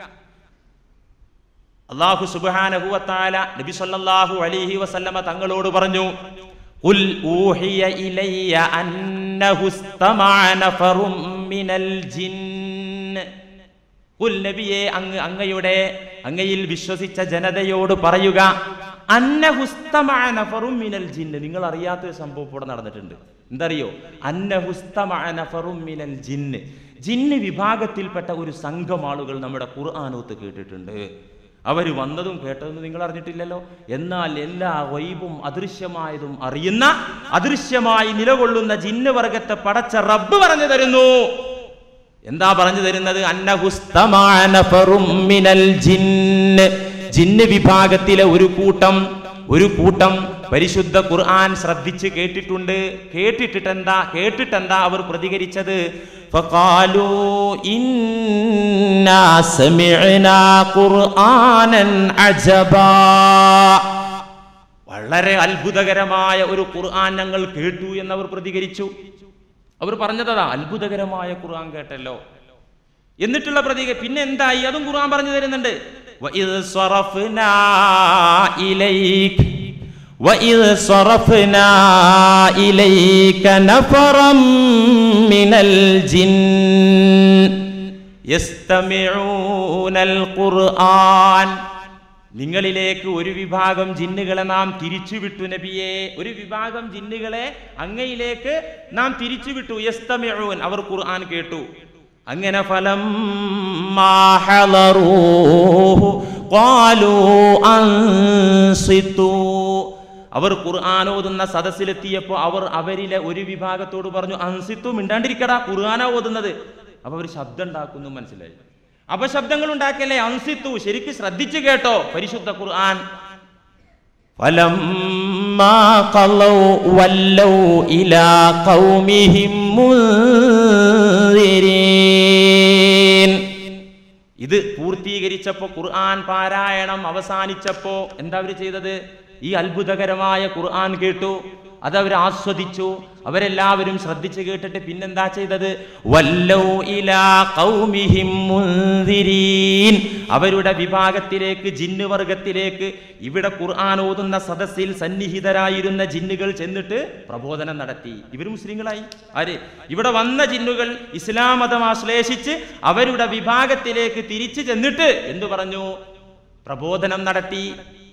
അള്ളാഹു സുബ്ഹാനഹുവത്താല നബി സല്ലല്ലാഹു അലൈഹി വസല്ലമ തങ്ങളോട് പറഞ്ഞു ഖുൽ ഊഹിയ ഇലയ്യ അന്നഹു ഇസ്തമഅ നഫറും മിനൽ ജിന്ന് ഖുൽ നബിയെ അങ്ങ് അങ്ങയുടെ അങ്ങയിൽ വിശ്വസിച്ച ജനതയോട് പറയുക അന്നഹു ഇസ്തമഅ നഫറും മിനൽ ജിന്ന് നിങ്ങൾ അറിയാത്ത ഒരു സംഭവം ഇവിടെ നടന്നിട്ടുണ്ട് എന്തറിയോ അന്നഹു ഇസ്തമഅ നഫറും മിനൽ ജിന്ന് ജിന്ന് വിഭാഗത്തിൽപ്പെട്ട ഒരു സംഘം ആളുകൾ നമ്മുടെ ഖുർആാനോത്ത് കേട്ടിട്ടുണ്ട് അവർ വന്നതും കേട്ടതും നിങ്ങൾ അറിഞ്ഞിട്ടില്ലല്ലോ എന്നാൽ എല്ലാ വൈബും അദൃശ്യമായതും അറിയുന്ന അദൃശ്യമായി നിലകൊള്ളുന്ന ജിന്ന് വർഗത്തെ പടച്ച റബ്ബ് പറഞ്ഞു തരുന്നു എന്താ പറഞ്ഞു തരുന്നത് അന്നഹുസ്തമാ നഫറും മിനൽ ജിന്ന് ജിന്ന് വിഭാഗത്തിലെ ഒരു കൂട്ടം ഒരു കൂട്ടം പരിശുദ്ധ ഖുർആൻ ശ്രദ്ധിച്ച് കേട്ടിട്ടുണ്ട് കേട്ടിട്ടിട്ട് എന്താ കേട്ടിട്ടെന്താ അവർ പ്രതികരിച്ചത് ഫഖാലൂ ഇന്നാ സമിഅനാ ഖുർആനൻ അജബാ വളരെ അത്ഭുതകരമായ ഒരു ഖുർആൻ ഞങ്ങൾ കേട്ടു എന്നവർ പ്രതികരിച്ചു അവർ പറഞ്ഞതാ അത്ഭുതകരമായ ഖുർആൻ കേട്ടല്ലോ എന്നിട്ടുള്ള പ്രതീക പിന്നെ എന്തായി അതും ഖുർആൻ പറഞ്ഞു തരുന്നുണ്ട് وَإِذْ صَرَفْنَا إِلَيْكَ وَإِذْ صَرَفْنَا إِلَيْكَ نَفَرًا مِنَ الْجِنِّ يَسْتَمِعُونَ الْقُرْآنَ നിങ്ങളിലേക്ക് ഒരു വിഭാഗം ജിന്നുകളെ നാം തിരിച്ചുവിട്ടു നബിയെ ഒരു വിഭാഗം ജിന്നുകളെ അങ്ങയിലേക്ക് നാം തിരിച്ചുവിട്ടു യസ്തമിഊൻ അവർ ഖുർആൻ കേട്ടു അങ്ങനെ ഫലം അവർ ഖുർആൻ ഓതുന്ന സദസ്സിലെത്തിയപ്പോൾ അവർ അവരിലെ ഒരു വിഭാഗത്തോട് പറഞ്ഞു അൻസിത്തു മിണ്ടാണ്ടിരിക്കടാ ഖുർആനാ ഓതുന്നത് അപ്പൊ അവർ ശബ്ദം ഉണ്ടാക്കുന്നു മനസ്സിലായി അപശബ്ദങ്ങൾ ഉണ്ടാക്കിയല്ലേ അൻസിത്തു ശരിക്ക് ശ്രദ്ധിച്ചു കേട്ടോ പരിശുദ്ധ ഖുർആൻ فلما قضوا ولوا إلى قومهم منذرين ഇത് പൂർത്തീകരിച്ചപ്പോ ഖുർആൻ പാരായണം അവസാനിച്ചപ്പോ എന്താ അവർ ചെയ്തത് ഈ അത്ഭുതകരമായ ഖുർആൻ കേട്ടു അത് അവർ ആസ്വദിച്ചു അവരെല്ലാവരും ശ്രദ്ധിച്ചു കേട്ടിട്ട് പിന്നെന്താ ചെയ്തത് വല്ലൗ ഇലാ ഖൗമിഹിം മുൻദിരീൻ അവരുടെ വിഭാഗത്തിലേക്ക് ജിന്ന് വർഗത്തിലേക്ക് ഇവിടെ ഖുർആൻ ഓതുന്ന സദസ്സിൽ സന്നിഹിതരായിരുന്ന ജിന്നുകൾ ചെന്നിട്ട് പ്രബോധനം നടത്തി ഇവർ മുസ്ലിങ്ങളായി ആര് ഇവിടെ വന്ന ജിന്നുകൾ ഇസ്ലാം മതം ആശ്ലേഷിച്ച് അവരുടെ വിഭാഗത്തിലേക്ക് തിരിച്ചു ചെന്നിട്ട് എന്തു പറഞ്ഞു പ്രബോധനം നടത്തി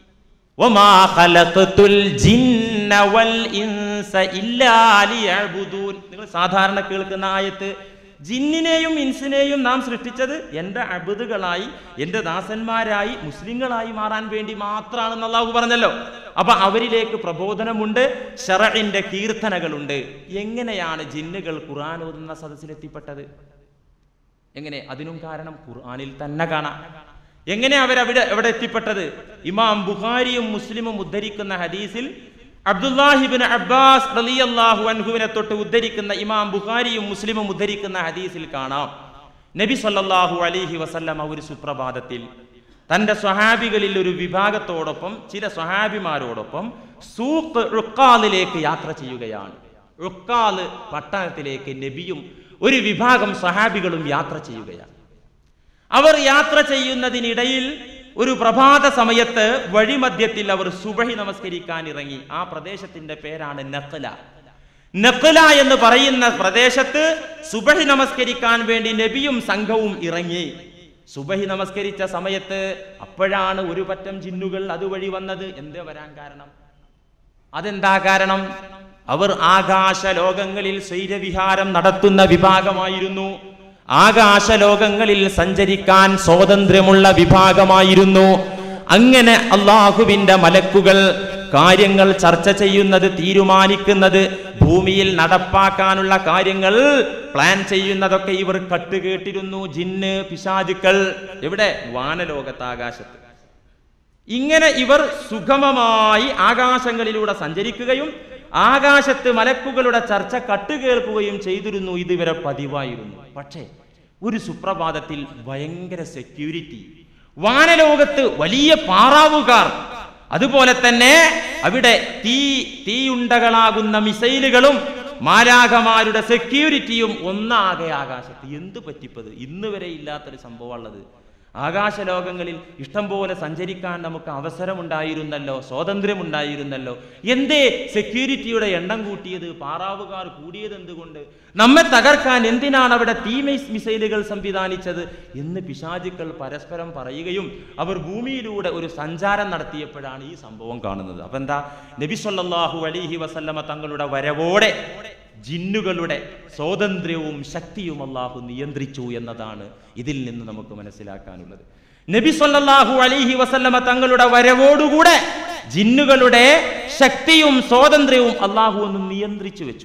وما خلقت الجن والإنس إلا ليعبدون നിങ്ങൾ സാധാരണ കേൾക്കുന്ന ആയത്ത് ജിന്നിനെയും ഇൻസിനെയും നാം സൃഷ്ടിച്ചത് എൻ്റെ അബുദുകളായി എൻ്റെ ദാസന്മാരായി മുസ്ലിങ്ങളായി മാറാൻ വേണ്ടി മാത്രമാണെന്ന് അള്ളാഹു പറഞ്ഞല്ലോ അപ്പൊ അവരിലേക്ക് പ്രബോധനമുണ്ട് ഷറഇന്റെ കീർത്തനകളുണ്ട് എങ്ങനെയാണ് ജിന്നുകൾ ഖുർആൻ ഓതുന്ന സദസ്സിലെത്തിപ്പെട്ടത് എങ്ങനെ അതിനും കാരണം ഖുർആനിൽ തന്നെ കാണാം എങ്ങനെ അവരവിടെ എവിടെ എത്തിപ്പെട്ടത് ഇമാം ബുഖാരിയും മുസ്ലിമും ഉദ്ധരിക്കുന്ന ഹദീസിൽ അബ്ദുല്ലാഹിബിൻ അബ്ബാസ് റളിയല്ലാഹു അൻഹുവിനെ തൊട്ട് ഉദ്ധരിക്കുന്ന ഇമാം ബുഖാരിയും മുസ്ലിമും ഉദ്ധരിക്കുന്ന ഹദീസിൽ കാണാം നബി സല്ലല്ലാഹു അലൈഹി വസല്ലമ ഒരു സുപ്രഭാതത്തിൽ തന്റെ സ്വഹാബികളിൽ ഒരു വിഭാഗത്തോടൊപ്പം ചില സ്വഹാബിമാരോടൊപ്പം സൂഖ് റുക്കാലിലേക്ക് യാത്ര ചെയ്യുകയാണ് റുക്കാല് പട്ടണത്തിലേക്ക് നബിയും ഒരു വിഭാഗം സ്വഹാബികളും യാത്ര ചെയ്യുകയാണ് അവർ യാത്ര ചെയ്യുന്നതിനിടയിൽ ഒരു പ്രഭാത സമയത്ത് വഴിമധ്യത്തിൽ അവർ സുബഹി നമസ്കരിക്കാൻ ഇറങ്ങി ആ പ്രദേശത്തിന്റെ പേരാണ് നഖല നഖല എന്ന് പറയുന്ന പ്രദേശത്ത് സുബഹി നമസ്കരിക്കാൻ വേണ്ടി നബിയും സംഘവും ഇറങ്ങി സുബഹി നമസ്കരിച്ച സമയത്ത് അപ്പോഴാണ് ഒരു പറ്റം ജിന്നുകൾ അതുവഴി വന്നത് എന്തേ വരാൻ കാരണം അതെന്താ കാരണം അവർ ആകാശ ലോകങ്ങളിൽ സ്വൈരവിഹാരം നടത്തുന്ന വിഭാഗമായിരുന്നു ആകാശലോകങ്ങളിൽ സഞ്ചരിക്കാൻ സ്വാതന്ത്ര്യമുള്ള വിഭാഗമായിരുന്നു അങ്ങനെ അള്ളാഹുവിന്റെ മലക്കുകൾ കാര്യങ്ങൾ ചർച്ച ചെയ്യുന്നത് തീരുമാനിക്കുന്നത് ഭൂമിയിൽ നടപ്പാക്കാനുള്ള കാര്യങ്ങൾ പ്ലാൻ ചെയ്യുന്നതൊക്കെ ഇവർ കട്ടുകേട്ടിരുന്നു ജിന്ന് പിശാചുക്കൾ എവിടെ വാനലോകത്ത് ആകാശത്ത് ഇങ്ങനെ ഇവർ സുഗമമായി ആകാശങ്ങളിലൂടെ സഞ്ചരിക്കുകയും ആകാശത്ത് മലക്കുകളുടെ ചർച്ച കട്ടുകേൾക്കുകയും ചെയ്തിരുന്നു ഇതിവരെ പതിവായിരുന്നു പക്ഷേ ഒരു സുപ്രഭാതത്തിൽ ഭയങ്കര സെക്യൂരിറ്റി വാനലോകത്ത് വലിയ പാറാവുകാർ അതുപോലെ തന്നെ അവിടെ തീ തീയുണ്ടകളാകുന്ന മിസൈലുകളും മാലാഖമാരുടെ സെക്യൂരിറ്റിയും ഒന്നാകെ ആകാശത്ത് എന്ത് പറ്റിപ്പത് ഇന്ന് വരെ ഇല്ലാത്തൊരു സംഭവമുള്ളത് ആകാശലോകങ്ങളിൽ ഇഷ്ടം പോലെ സഞ്ചരിക്കാൻ നമുക്ക് അവസരമുണ്ടായിരുന്നല്ലോ സ്വാതന്ത്ര്യമുണ്ടായിരുന്നല്ലോ എന്തേ സെക്യൂരിറ്റിയുടെ എണ്ണം കൂട്ടിയത് പാറാവുകാർ കൂടിയത് എന്തുകൊണ്ട് നമ്മെ തകർക്കാൻ എന്തിനാണ് അവിടെ തീ മിസ് മിസൈലുകൾ സംവിധാനിച്ചത് എന്ന് പിശാചുക്കൾ പരസ്പരം പറയുകയും അവർ ഭൂമിയിലൂടെ ഒരു സഞ്ചാരം നടത്തിയപ്പോഴാണ് ഈ സംഭവം കാണുന്നത് അപ്പൊ എന്താ നബി സല്ലല്ലാഹു അലൈഹി വസല്ലമ തങ്ങളുടെ വരവോടെ ജിന്നുകളുടെ സ്വാതന്ത്ര്യവും ശക്തിയും അള്ളാഹു നിയന്ത്രിച്ചു എന്നതാണ് ഇതിൽ നിന്ന് നമുക്ക് മനസ്സിലാക്കാനുള്ളത് നബി സല്ലല്ലാഹു അലൈഹി വസല്ലമ തങ്ങളുടെ വരവോടുകൂടെ ജിന്നുകളുടെ ശക്തിയും സ്വാതന്ത്ര്യവും അള്ളാഹു ഒന്ന് നിയന്ത്രിച്ചു വെച്ചു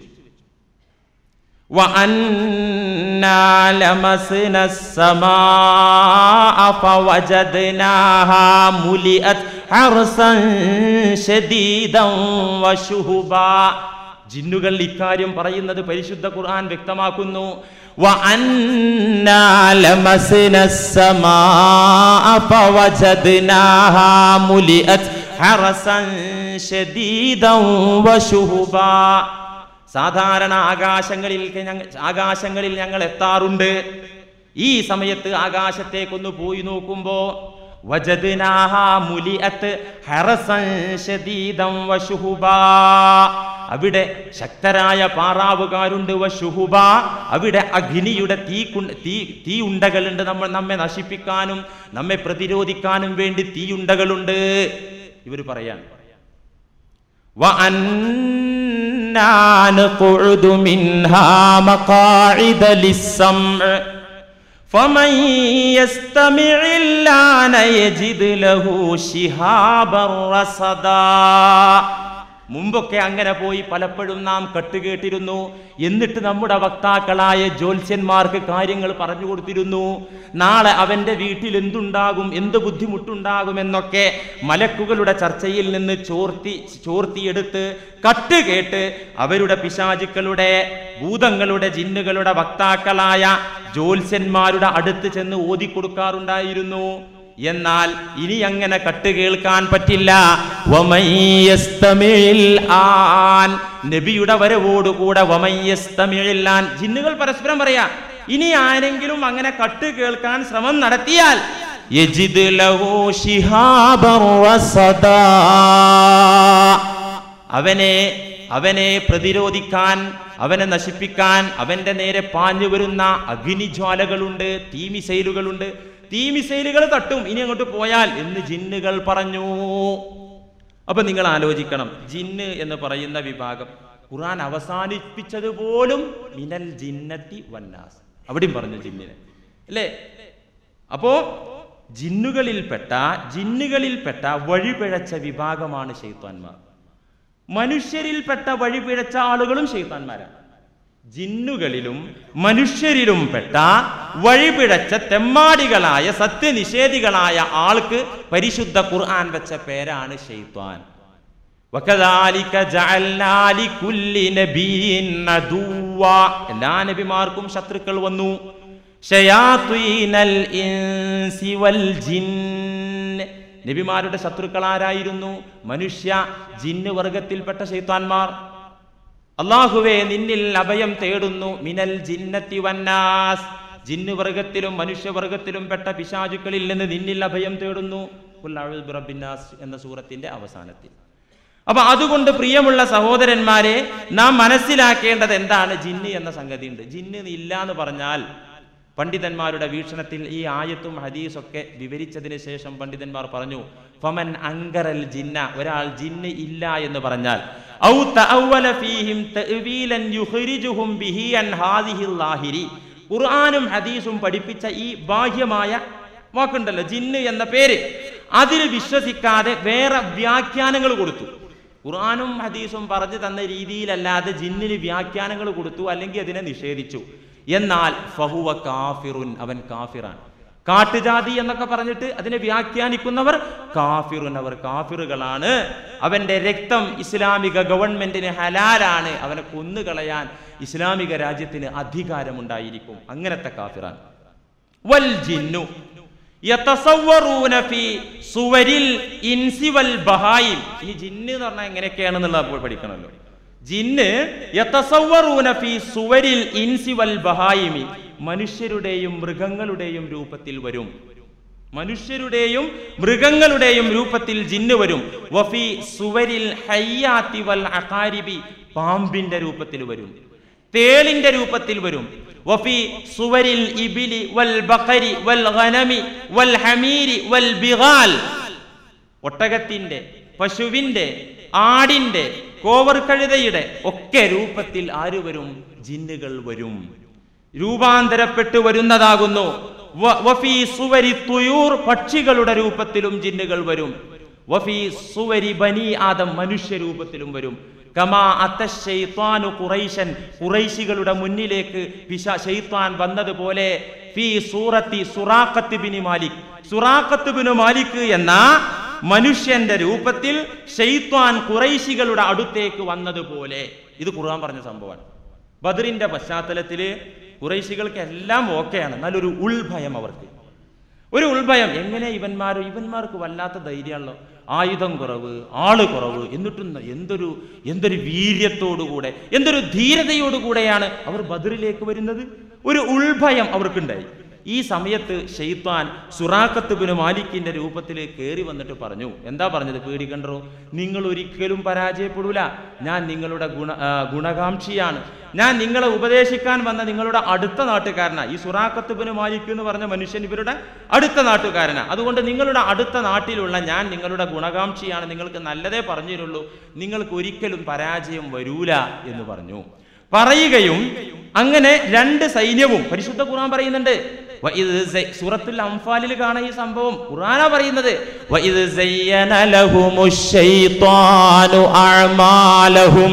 وأنا لمسنا السماء فوجدناها ملئت حرسا شديدا وشهبا ജിന്നുകൾ ഇക്കാര്യം പറയുന്നത് പരിശുദ്ധ ഖുർആൻ വ്യക്തമാക്കുന്നു وأنا لمسنا السماء فوجدناها ملئت حرسا شديدا وشهبا സാധാരണ ആകാശങ്ങളിൽ ഞങ്ങ- ആകാശങ്ങളിൽ ഞങ്ങൾ എത്താറുണ്ട് ഈ സമയത്ത് ആകാശത്തേക്കൊന്ന് പോയി നോക്കുമ്പോ വജദ്നാഹാ മുലിഅത്ത് ഹറസൻ ശദീദം വശുഹുബാ. അവിടെ ശക്തരായ പാറാവുകാരുണ്ട് വശുഹുബ അവിടെ അഗ്നിയുടെ തീ കുണ്ട- തീ തീ ഉണ്ടകളുണ്ട് നമ്മൾ നമ്മെ നശിപ്പിക്കാനും നമ്മെ പ്രതിരോധിക്കാനും വേണ്ടി തീയുണ്ടകളുണ്ട് ഇവർ പറയാണ് وأنا نقعد منها مقاعد للسمع فمن يستمع الآن يجد له شهابا رصدا മുമ്പൊക്കെ അങ്ങനെ പോയി പലപ്പോഴും നാം കട്ടുകേട്ടിരുന്നു എന്നിട്ട് നമ്മുടെ വക്താക്കളായ ജ്യോത്സ്യന്മാർക്ക് കാര്യങ്ങൾ പറഞ്ഞു കൊടുത്തിരുന്നു നാളെ അവന്റെ വീട്ടിൽ എന്തുണ്ടാകും എന്ത് ബുദ്ധിമുട്ടുണ്ടാകും എന്നൊക്കെ മലക്കുകളുടെ ചർച്ചയിൽ നിന്ന് ചോർത്തി ചോർത്തിയെടുത്ത് കട്ടുകേട്ട് അവരുടെ പിശാചുക്കളുടെ ഭൂതങ്ങളുടെ ജിന്നുകളുടെ വക്താക്കളായ ജ്യോത്സ്യന്മാരുടെ അടുത്ത് ചെന്ന് ഓതിക്കൊടുക്കാറുണ്ടായിരുന്നു എന്നാൽ ഇനി അങ്ങനെ കട്ട് കേൾക്കാൻ പറ്റില്ല ومن يستمع الآن നബിയുടെ വരവോടുകൂടെ വമയ്യസ്തമിഴില്ലാൻ ജിന്നുകൾ പരസ്പരം പറയാ ഇനി ആരെങ്കിലും അങ്ങനെ കട്ട് കേൾക്കാൻ ശ്രമം നടത്തിയാൽ يجد له شهابا رصدا അവനെ അവനെ പ്രതിരോധിക്കാൻ അവനെ നശിപ്പിക്കാൻ അവന്റെ നേരെ പാഞ്ഞു വരുന്ന അഗ്നിജ്വാലകളുണ്ട് തീ മിസൈലുകളുണ്ട് തീ മിസൈലുകൾ തട്ടും ഇനി അങ്ങോട്ട് പോയാൽ എന്ന് ജിന്നുകൾ പറഞ്ഞു അപ്പൊ നിങ്ങൾ ആലോചിക്കണം ജിന്ന് എന്ന് പറയുന്ന വിഭാഗം ഖുർആൻ അവസാനിപ്പിച്ചത് പോലും മിനൽ ജിന്നത്തി വന്നാസ് അവിടെയും പറഞ്ഞു ജിന്നിനെ അല്ലേ അപ്പോ ജിന്നുകളിൽപ്പെട്ട ജിന്നുകളിൽപ്പെട്ട വഴിപിഴച്ച വിഭാഗമാണ് ഷെയ്ത്താൻമാർ മനുഷ്യരിൽപ്പെട്ട വഴിപിഴച്ച ആളുകളും ഷെയ്ത്താന്മാരാണ് ജിന്നുകളിലും മനുഷ്യരിലും പെട്ട വഴിപിഴച്ച തെമ്മാടികളായ സത്യനിഷേധികളായ ആൾക്ക് പരിശുദ്ധ ഖുർആൻ വെച്ച പേരാണ് ഷെയ്ത്താൻ വകദാലിക ജഅൽനാ ലികുല്ലി നബിയിൻ അദുവ്വ. എല്ലാ നബിമാർക്കും ശത്രുക്കൾ വന്നു ശയാത്വീനൽ ഇൻസി വൽ ജിന്ന് നബിമാരുടെ ശത്രുക്കൾ ആരായിരുന്നു മനുഷ്യ ജിന്ന് വർഗത്തിൽപ്പെട്ട ശൈത്താന്മാർ അള്ളാഹുവേ നിന്നിൽ അഭയം തേടുന്നു മിനൽ ജിന്നത്തി വന്നാസ് ജിന്ന് വർഗത്തിലും മനുഷ്യവർഗത്തിലും പെട്ട പിശാചുക്കളിൽ നിന്ന് നിന്നിൽ അഭയം തേടുന്നു ഖുൽ അഊദു ബിറബ്ബിന്നാസ് എന്ന സൂറത്തിന്റെ അവസാനത്തിൽ അപ്പൊ അതുകൊണ്ട് പ്രിയമുള്ള സഹോദരന്മാരെ നാം മനസ്സിലാക്കേണ്ടത് എന്താണ് ജിന്ന് എന്ന സംഗതി ഉണ്ട് ജിന്ന് ഇല്ല എന്ന് പറഞ്ഞാൽ പണ്ഡിതന്മാരുടെ വീക്ഷണത്തിൽ ഈ ആയത്തും ഹദീസൊക്കെ വിവരിച്ചതിന് ശേഷം പണ്ഡിതന്മാർ പറഞ്ഞു ഫമൻ അങ്കറൽ ജിന്ന ഒരാൾ ജിന്ന് ഇല്ല എന്ന് പറഞ്ഞാൽ ഔ തഅവ്വല ഫീഹിം തഅ്വീലൻ യുഖ്രിജുഹും ബിഹി അൻ ഹാദിഹിൽ ലാഹിരി ഖുർആനും ഹദീസും പഠിപ്പിച്ച ഈ ബാഹ്യമായ വാക്കുണ്ടല്ലോ ജിന്ന് എന്ന പേര് അതിൽ വിശ്വസിക്കാതെ വേറെ വ്യാഖ്യാനങ്ങൾ കൊടുത്തു ഖുർആാനും ഹദീസും പറഞ്ഞു തന്ന രീതിയിലല്ലാതെ ജിന്നിന് വ്യാഖ്യാനങ്ങൾ കൊടുത്തു അല്ലെങ്കിൽ അതിനെ നിഷേധിച്ചു എന്നാൽ ഫഹുവ കാഫിറുൻ അവൻ കാഫിറാണ് കാട്ടുജാതി എന്നൊക്കെ പറഞ്ഞിട്ട് അതിനെ വ്യാഖ്യാനിക്കുന്നവർ കാഫിറുൻ അവർ കാഫിറുകളാണ് അവന്റെ രക്തം ഇസ്ലാമിക ഗവൺമെന്റിന് ഹലാലാണ് അവനെ കൊന്നുകളയാൻ ഇസ്ലാമിക രാജ്യത്തിന് അധികാരമുണ്ടായിരിക്കും അങ്ങനത്തെ കാഫിറാണ് വൽ ജിന്നു യതസവ്വറൂന ഫീ സുവരിൽ ഇൻസി വൽ ബഹായിം ഇനി ജിന്ന് എന്ന് പറഞ്ഞാൽ എങ്ങനെയൊക്കെയാണെന്നുള്ളത് അപ്പോൾ പഠിക്കണമല്ലോ ജിന്ന് യതസവ്വറൂന ഫീ സുവരിൽ ഇൻസി വൽ ബഹായിമി മനുഷ്യരുടെയും മൃഗങ്ങളുടെയും രൂപത്തിൽ വരും മനുഷ്യരുടെയും മൃഗങ്ങളുടെയും രൂപത്തിൽ ജിന്ന് വരും വഫി സുവരിൽ ഹയ്യാത്തി വൽ അഖാരിബി പാമ്പിന്റെ രൂപത്തിൽ വരും തേളിന്റെ രൂപത്തിൽ വരും വഫി സുവരിൽ ഇബിലി വൽ ബഖരി വൽ ഗനമി വൽ ഹമീരി വൽ ബിഗാൽ ഒട്ടകത്തിന്റെ പശുവിന്റെ ആടിന്റെ കോവർ കഴുതയുടെ ഒക്കെ രൂപത്തിൽ ആര് വരും ജിന്നുകൾ വരും രൂപാന്തരപ്പെട്ടു വരുന്നതാകുന്നു വ- വഫീ സുവരി തുയൂർ പക്ഷികളുടെ രൂപത്തിലും ജിന്നുകൾ വരും വഫീ സുവരി ബനി ആദം മനുഷ്യ രൂപത്തിലും വരും കമാ അത്തശൈത്വാനു ഖുറൈശൻ ഖുറൈശികളുടെ മുന്നിലേക്ക് പിശ ശൈത്വാൻ വന്നതുപോലെ ഫീ സൂറത്തി സുറാഖത്ത് ബിനി മാലിക് സുറാഖത്ത് ബിനു മാലിക് എന്ന മനുഷ്യന്റെ രൂപത്തിൽ ഷെയ്ത്വാൻ ഖുറൈശികളുടെ അടുത്തേക്ക് വന്നതുപോലെ ഇത് ഖുർആൻ പറഞ്ഞ സംഭവമാണ് ബദറിന്റെ പശ്ചാത്തലത്തില് ഖുറൈശികൾക്ക് എല്ലാം ഓക്കെയാണ് എന്നാലൊരു ഉൾഭയം അവർക്ക് ഒരു ഉൾഭയം എങ്ങനെ ഇവന്മാർ ഇവന്മാർക്ക് വല്ലാത്ത ധൈര്യമാണല്ലോ ആയുധം കുറവ് ആള് കുറവ് എന്നിട്ടും എന്തൊരു എന്തൊരു വീര്യത്തോടുകൂടെ എന്തൊരു ധീരതയോടുകൂടെയാണ് അവർ ബദറിലേക്ക് വരുന്നത് ഒരു ഉൾഭയം അവർക്കുണ്ടായി ഈ സമയത്ത് ഷെയ്ത്താൻ സുറാഖത്ത് ബിന് മാലിക്കിന്റെ രൂപത്തിൽ കയറി വന്നിട്ട് പറഞ്ഞു എന്താ പറഞ്ഞത് പേടിക്കണ്ടോ നിങ്ങൾ ഒരിക്കലും പരാജയപ്പെടൂല ഞാൻ നിങ്ങളുടെ ഗുണ ആ, ഗുണകാംക്ഷിയാണ് ഞാൻ നിങ്ങളെ ഉപദേശിക്കാൻ വന്ന നിങ്ങളുടെ അടുത്ത നാട്ടുകാരനാണ് ഈ സുറാഖത്ത് ബിന് മാലിക് എന്ന് പറഞ്ഞ മനുഷ്യൻ ഇവരുടെ അടുത്ത നാട്ടുകാരനാണ് അതുകൊണ്ട് നിങ്ങളുടെ അടുത്ത നാട്ടിലുള്ള ഞാൻ നിങ്ങളുടെ ഗുണകാംക്ഷിയാണ് നിങ്ങൾക്ക് നല്ലതേ പറഞ്ഞിരുള്ളൂ നിങ്ങൾക്ക് ഒരിക്കലും പരാജയം വരൂല എന്ന് പറഞ്ഞു പറയുകയും അങ്ങനെ രണ്ട് സൈന്യവും പരിശുദ്ധ ഖുർആൻ പറയുന്നുണ്ട് വഇദ് സൈ- സൂറത്തുൽ അംഫാലിൽ കാണാം ഈ സംഭവം ഖുർആനാ പറയുന്നത് വഇദ് സയ്യന ലഹുമുശ്ശൈത്വാനു അഅമാലഹും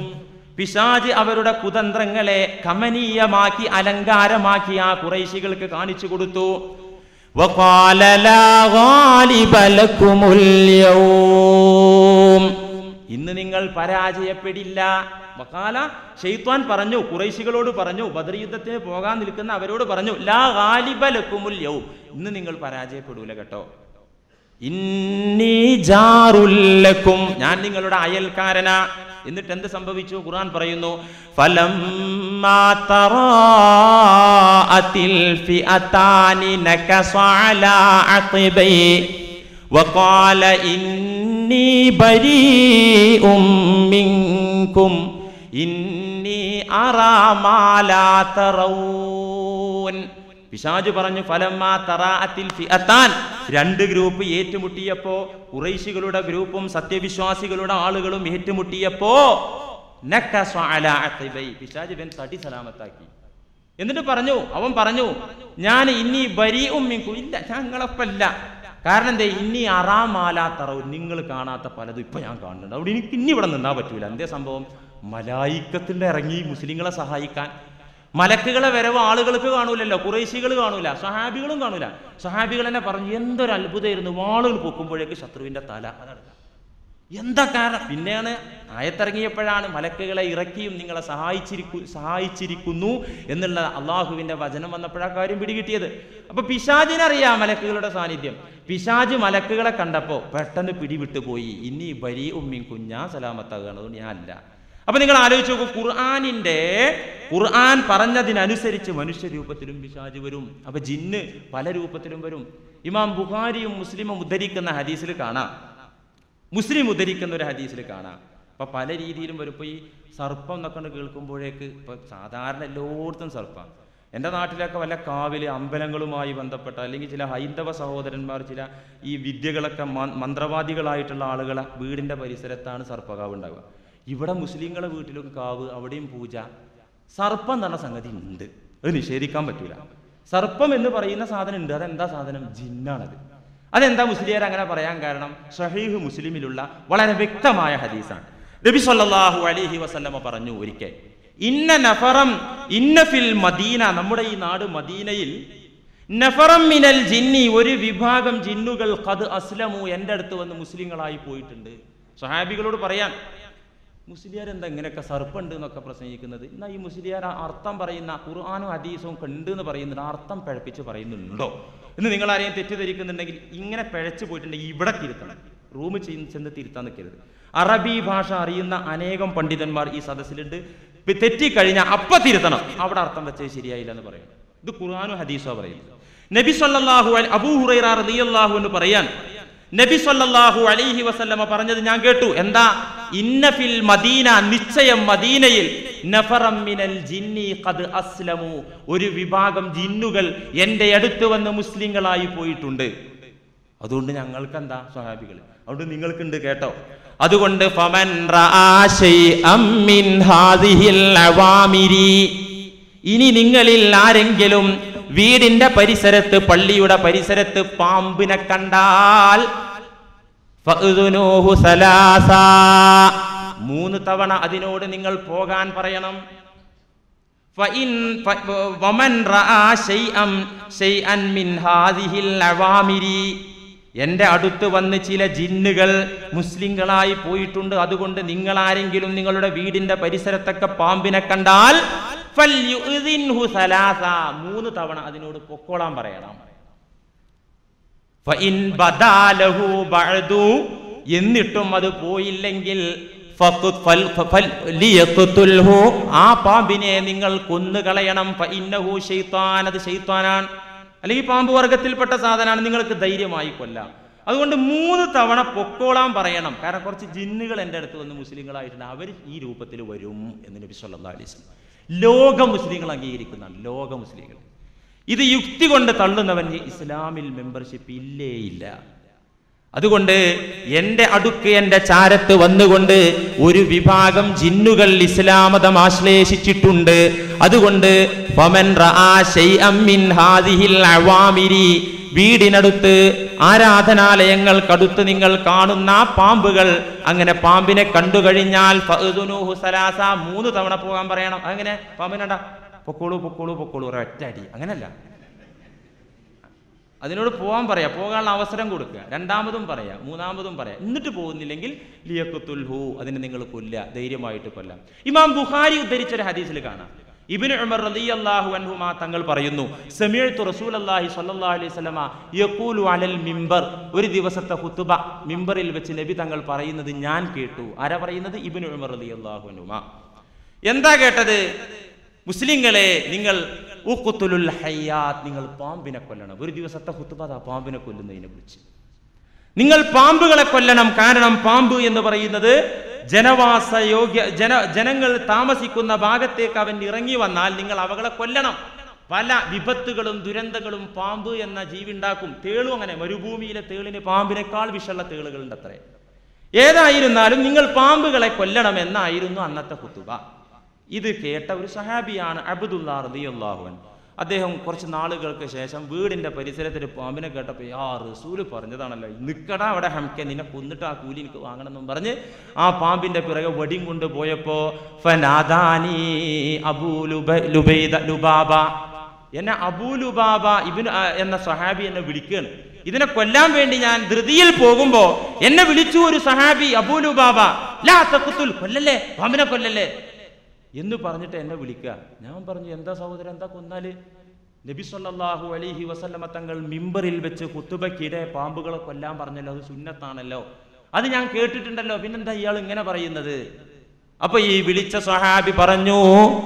പിശാജ് അവരുടെ കുതന്ത്രങ്ങളെ കമനീയമാക്കി അലങ്കാരമാക്കി ആ കുറൈശികൾക്ക് കാണിച്ചു കൊടുത്തു وقال لا غالب لكم اليوم ഇന്ന് നിങ്ങൾ പരാജയപ്പെടില്ല വക്കാല ഷെയ്ത്വാൻ പറഞ്ഞു കുറൈശികളോട് പറഞ്ഞു ബദർ യുദ്ധത്തിന് പോകാൻ നിൽക്കുന്ന അവരോട് പറഞ്ഞു ലാ ഗാലിബ ലക്കുമുൽ യൗം ഇന്ന് നിങ്ങൾ പരാജയപ്പെടൂല കേട്ടോ ഇന്നി ജാറുല്ലക്കും ഞാൻ നിങ്ങളുടെ അയൽക്കാരനാ എന്നിട്ട് എന്ത് സംഭവിച്ചു ഖുർആൻ പറയുന്നു فلما تراءت الفئتان نكص على عقبيه وقال إني بريء منكم إني أرى ما لا ترون പിശാജ് പറഞ്ഞു ഫലമാ തറാഅത്തിൽ ഫിഅത്താൻ രണ്ട് ഗ്രൂപ്പ് ഏറ്റുമുട്ടിയപ്പോ കുറൈശികളുടെ ഗ്രൂപ്പും സത്യവിശ്വാസികളുടെ ആളുകളും ഏറ്റുമുട്ടിയപ്പോ നക്കസ അലാ അഖിബൈ. പിശാച് ഇവൻ തടി സലാമത്താക്കി എന്നിട്ട് പറഞ്ഞു അവൻ പറഞ്ഞു ഞാൻ ഇനി ബരി ഉമ്മിക്കും ഇല്ല ഞങ്ങളപ്പല്ല കാരണം എന്തേ ഇനി അറാമാലാത്തറവ് നിങ്ങൾ കാണാത്ത പലതും ഇപ്പൊ ഞാൻ കാണുന്നുണ്ട് അവിടെ എനിക്ക് ഇനി ഇവിടെ നിന്നാ പറ്റൂല എന്തേ സംഭവം മലായിക്കത്തിൽ ഇറങ്ങി മുസ്ലിങ്ങളെ സഹായിക്കാൻ മലക്കുകളെ വരവ് ആളുകൾക്ക് കാണൂലല്ലോ കുറേശികൾ കാണൂല സഹാബികളും കാണൂല സഹാബികൾ തന്നെ പറഞ്ഞു എന്തൊരു അത്ഭുതമായിരുന്നു വാളുകൾ പൊക്കുമ്പോഴേക്ക് ശത്രുവിന്റെ തല അതാണ് എന്താ കാരണം പിന്നെയാണ് ആയത്തിറങ്ങിയപ്പോഴാണ് മലക്കുകളെ ഇറക്കിയും നിങ്ങളെ സഹായിച്ചിരിക്കു സഹായിച്ചിരിക്കുന്നു എന്നുള്ള അള്ളാഹുവിന്റെ വചനം വന്നപ്പോഴാ കാര്യം പിടികിട്ടിയത് അപ്പൊ പിശാജിനറിയാം മലക്കുകളുടെ സാന്നിധ്യം പിശാജ് മലക്കുകളെ കണ്ടപ്പോ പെട്ടെന്ന് പിടിവിട്ടു പോയി ഇനി ബരി ഉമ്മിൻ കുഞ്ഞാ സലാമത്താകുകയാണ് അതുകൊണ്ട് ഞാൻ അല്ല അപ്പൊ നിങ്ങൾ ആലോചിച്ച് നോക്കൂ ഖുർആാനിന്റെ ഖുർആൻ പറഞ്ഞതിനനുസരിച്ച് മനുഷ്യ രൂപത്തിലും പിശാജ് വരും അപ്പൊ ജിന്ന് പല രൂപത്തിലും വരും ഇമാം ബുഖാരിയും മുസ്ലിമും ഉദ്ധരിക്കുന്ന ഹദീസിൽ കാണാം മുസ്ലിം ഉദ്ധരിക്കുന്ന ഒരു ഹദീസിൽ കാണാം അപ്പൊ പല രീതിയിലും വരും ഇപ്പൊ ഈ സർപ്പം എന്നൊക്കെ ഉണ്ട് കേൾക്കുമ്പോഴേക്ക് ഇപ്പൊ സാധാരണ എല്ലായിടത്തും സർപ്പം എൻ്റെ നാട്ടിലൊക്കെ വല്ല കാവില് അമ്പലങ്ങളുമായി ബന്ധപ്പെട്ട അല്ലെങ്കിൽ ചില ഹൈന്ദവ സഹോദരന്മാർ ചില ഈ വിദ്യകളൊക്കെ മ- മന്ത്രവാദികളായിട്ടുള്ള ആളുകളെ വീടിന്റെ പരിസരത്താണ് സർപ്പകാവ് ഉണ്ടാവുക ഇവിടെ മുസ്ലിങ്ങളെ വീട്ടിലും കാവ് അവിടെയും പൂജ സർപ്പം എന്ന് പറഞ്ഞ സംഗതി ഉണ്ട് അത് നിഷേധിക്കാൻ പറ്റൂല സർപ്പം എന്ന് പറയുന്ന സാധനം ഉണ്ട് അതെന്താ സാധനം ജിന്നാണത് അതെന്താ മുസ്ലിയാർ അങ്ങനെ പറയാൻ കാരണം സഹീഹ് മുസ്ലിമിലുള്ള വളരെ വ്യക്തമായ ഹദീസാണ് നബി സല്ലല്ലാഹു അലൈഹി വസല്ലമ പറഞ്ഞു ഒരിക്കൽ ഇന്ന നഫറം ഇന്ന ഫിൽ മദീന നമ്മുടെ ഈ നാട് മദീനയിൽ നഫറം മിനൽ ജിന്നി ഒരു വിഭാഗം ജിന്നുകൾ ഖദ് അസ്ലമു എൻ്റെ അടുത്ത് വന്ന് മുസ്ലിങ്ങളായി പോയിട്ടുണ്ട് സഹാബികളോട് പറയാൻ മുസ്ലിയാർ എന്താ ഇങ്ങനെയൊക്കെ സർപ്പുണ്ട് എന്നൊക്കെ പ്രസംഗിക്കുന്നത് എന്നാൽ ഈ മുസ്ലിയാർ ആ അർത്ഥം പറയുന്ന ഖുർആാനും ഹദീസും കണ്ട് എന്ന് പറയുന്നുണ്ട് ആ അർത്ഥം പിഴപ്പിച്ച് പറയുന്നുണ്ടോ എന്ന് നിങ്ങൾ ആരെയും തെറ്റിദ്ധരിക്കുന്നുണ്ടെങ്കിൽ ഇങ്ങനെ പിഴച്ചു പോയിട്ടുണ്ടെങ്കിൽ ഇവിടെ തിരുത്തണം റൂം ചെന്ന് ചെന്ന് തിരുത്താൻ നിൽക്കരുത് അറബി ഭാഷ അറിയുന്ന അനേകം പണ്ഡിതന്മാർ ഈ സദസ്സിലുണ്ട് ഇപ്പൊ തെറ്റിക്കഴിഞ്ഞാൽ അപ്പ തിരുത്തണം അവിടെ അർത്ഥം വെച്ചത് ശരിയായില്ല എന്ന് പറയണം ഇത് ഖുർആാനും ഹദീസോ പറയുന്നത് നബി സല്ലല്ലാഹു അലൈ അബൂ ഹുറൈറ റളിയല്ലാഹു എന്ന് പറയാൻ നബി സല്ലല്ലാഹു അലൈഹി വസല്ലമ പറഞ്ഞത് ഞാൻ കേട്ടു എന്താ ഇന്ന ഫിൽ മദീന നിശ്ചയം മദീനയിൽ നഫറം മിനൽ ജിന്നി ഖദ് അസ്ലമു ഒരു വിഭാഗം ജിന്നുകൾ എൻ്റെ അടുത്ത് വന്ന് മുസ്ലിങ്ങളായി പോയിട്ടുണ്ട് അതുകൊണ്ട് ഞങ്ങൾക്ക് എന്താ സ്വഹാബികൾ അതുകൊണ്ട് നിങ്ങൾക്കുണ്ട് കേട്ടോ അതുകൊണ്ട് ഫമൻ റആ ശൈഅം മിൻ ഹാദിഹിൽ അവാമിരി ഇനി നിങ്ങളിൽ ആരെങ്കിലും വീടിന്റെ പരിസരത്ത് പള്ളിയുടെ പരിസരത്ത് പാമ്പിനെ കണ്ടാൽ ഫഅ്ദുനൂഹു സലാസ. മൂന്ന് തവണ അതിനോട് നിങ്ങൾ പോകാൻ പറയണം ഫഇൻ ഫ- വമൻ റആ ശൈഅം ശൈഅൻ മിൻ ഹാദിഹിൽ അവാമിരി എന്റെ അടുത്ത് വന്ന് ചില ജിന്നുകൾ മുസ്ലിങ്ങളായി പോയിട്ടുണ്ട് അതുകൊണ്ട് നിങ്ങൾ ആരെങ്കിലും നിങ്ങളുടെ വീടിന്റെ പരിസരത്തൊക്കെ പാമ്പിനെ കണ്ടാൽ ഫൽയുഅ്ദിൻഹു സലാസ. മൂന്ന് തവണ അതിനോട് പൊക്കോളാൻ പറയണം ഫഇൻ ബദാലഹു ബഅദു എന്നിട്ടും അത് പോയില്ലെങ്കിൽ ഫഖുത് ഫൽ- ഫൽ- ലിയഖ്തുൽഹു. ആ പാമ്പിനെ നിങ്ങൾ കൊന്നുകളയണം ഫഇന്നഹു ശൈത്താൻ അത് ശൈത്താനാണ് അല്ലെങ്കിൽ പാമ്പ് വർഗത്തിൽപ്പെട്ട സാധനമാണ് നിങ്ങൾക്ക് ധൈര്യമായി കൊല്ലാം അതുകൊണ്ട് മൂന്ന് തവണ പൊക്കോളാൻ പറയണം കാരണം കുറച്ച് ജിന്നുകൾ എൻ്റെ അടുത്ത് വന്ന് മുസ്ലിങ്ങളായിട്ടുണ്ട് അവർ ഈ രൂപത്തിൽ വരും എന്ന് നബി സല്ലല്ലാഹു അലൈഹി വസല്ലം ലോക മുസ്ലിങ്ങൾ അംഗീകരിക്കുന്നതാണ് ലോക മുസ്ലിങ്ങൾ ഇത് യുക്തി കൊണ്ട് തള്ളുന്നവന് ഇസ്ലാമിൽ മെമ്പർഷിപ്പ് ഇല്ലേ ഇല്ല അതുകൊണ്ട് എന്റെ അടുക്ക് എന്റെ ചാരത്ത് വന്നുകൊണ്ട് ഒരു വിഭാഗം ജിന്നുകൾ ഇസ്ലാമതം ആശ്ലേഷിച്ചിട്ടുണ്ട് അതുകൊണ്ട് ഫമൻ റആ ശൈഅം മിൻ ഹാദിഹിൽ അവാമിരി വീടിനടുത്ത് ആരാധനാലയങ്ങൾക്കടുത്ത് നിങ്ങൾ കാണുന്ന പാമ്പുകൾ അങ്ങനെ പാമ്പിനെ കണ്ടു കഴിഞ്ഞാൽ ഫഅ്ദുനൂഹു സലാസ മൂന്ന് തവണ പോകാൻ പറയണം അങ്ങനെ പാമ്പിനണ്ട പൊക്കോളൂ പൊക്കോളൂ പൊക്കോളൂ ഒരൊറ്റ അടി അങ്ങനല്ല അതിനോട് പോകാൻ പറയാം പോകാനുള്ള അവസരം കൊടുക്കുക രണ്ടാമതും പറയാം മൂന്നാമതും പറയാം എന്നിട്ട് പോകുന്നില്ലെങ്കിൽ ലിയക്കുത്തുൽഹു അതിനെ നിങ്ങൾ കൊല്ലുക ധൈര്യമായിട്ട് കൊല്ലാം ഇമാം ബുഖാരി ഉദ്ധരിച്ച ഒരു ഹദീസിൽ കാണാം ഇബ്നു ഉമർ റളിയല്ലാഹു അൻഹുമാ തങ്ങൾ പറയുന്നു സമീഅത്തു റസൂലല്ലാഹി സ്വല്ലല്ലാഹു അലൈഹി വസല്ലമ യഖൂലു അലൽ മിമ്പർ ഒരു ദിവസത്തെ ഖുതുബ മിമ്പറിൽ വെച്ച് നബി തങ്ങൾ പറയുന്നത് ഞാൻ കേട്ടു ആരാ പറയുന്നത് ഇബ്നു ഉമർ റളിയല്ലാഹു അൻഹുമാ എന്താ കേട്ടത് മുസ്ലിങ്ങളെ നിങ്ങൾ ഉഖ്തുലുൽ ഹയ്യാത്ത് നിങ്ങൾ പാമ്പിനെ കൊല്ലണം ഒരു ദിവസത്തെ ഹുത്തുബ അതാ പാമ്പിനെ കൊല്ലുന്നതിനെ കുറിച്ച് നിങ്ങൾ പാമ്പുകളെ കൊല്ലണം കാരണം പാമ്പ് എന്ന് പറയുന്നത് ജനവാസ യോഗ്യ ജന ജനങ്ങൾ താമസിക്കുന്ന ഭാഗത്തേക്ക് അവൻ ഇറങ്ങി വന്നാൽ നിങ്ങൾ അവകളെ കൊല്ലണം പല വിപത്തുകളും ദുരന്തങ്ങളും പാമ്പ് എന്ന ജീവി ഉണ്ടാക്കും തേളും അങ്ങനെ മരുഭൂമിയിലെ തേളിന് പാമ്പിനേക്കാൾ വിഷമുള്ള തേളുകളുണ്ട് അത്രേ ഏതായിരുന്നാലും നിങ്ങൾ പാമ്പുകളെ കൊല്ലണം എന്നായിരുന്നു അന്നത്തെ കുത്തുബ ഇത് കേട്ട ഒരു സഹാബിയാണ് അബ്ദുല്ലാ റളിയല്ലാഹുൻ അദ്ദേഹം കുറച്ച് നാളുകൾക്ക് ശേഷം വീടിന്റെ പരിസരത്തിൽ പാമ്പിനെ കേട്ടപ്പോൾ ആ റസൂല് പറഞ്ഞതാണല്ലോ നിക്കടാ അവിടെ ഹംക്കെ നിന്നെ കൊന്നിട്ട് ആ കൂലി എനിക്ക് വാങ്ങണമെന്നും പറഞ്ഞ് ആ പാമ്പിന്റെ പിറകെ വടിയും കൊണ്ട് പോയപ്പോ ഫനാദാനി അബൂ ലുബ- ലുബൈദ ലുബാബ എന്നെ അബൂലുബാബ ഇബിൻ എന്ന സഹാബി എന്നെ വിളിക്കുകയാണ് ഇതിനെ കൊല്ലാൻ വേണ്ടി ഞാൻ ധൃതിയിൽ പോകുമ്പോ എന്നെ വിളിച്ചു ഒരു സഹാബി അബൂലുബാബ ലാ തഖ്തുൽ കൊല്ലല്ലേ പാമ്പിനെ കൊല്ലല്ലേ എന്ന് പറഞ്ഞിട്ട് എന്നെ വിളിക്കുക ഞാൻ പറഞ്ഞു എന്താ സഹോദരൻ എന്താ കൊന്നാല് നബി സല്ലല്ലാഹു അലൈഹി വസല്ലമ തങ്ങൾ മിമ്പറിൽ വെച്ച് കുത്തുബക്കിടെ പാമ്പുകളെ കൊല്ലാൻ പറഞ്ഞല്ലോ അത് സുന്നത്താണല്ലോ അത് ഞാൻ കേട്ടിട്ടുണ്ടല്ലോ പിന്നെന്താ ഇയാൾ ഇങ്ങനെ പറയുന്നത് അപ്പൊ ഈ വിളിച്ച സഹാബി പറഞ്ഞു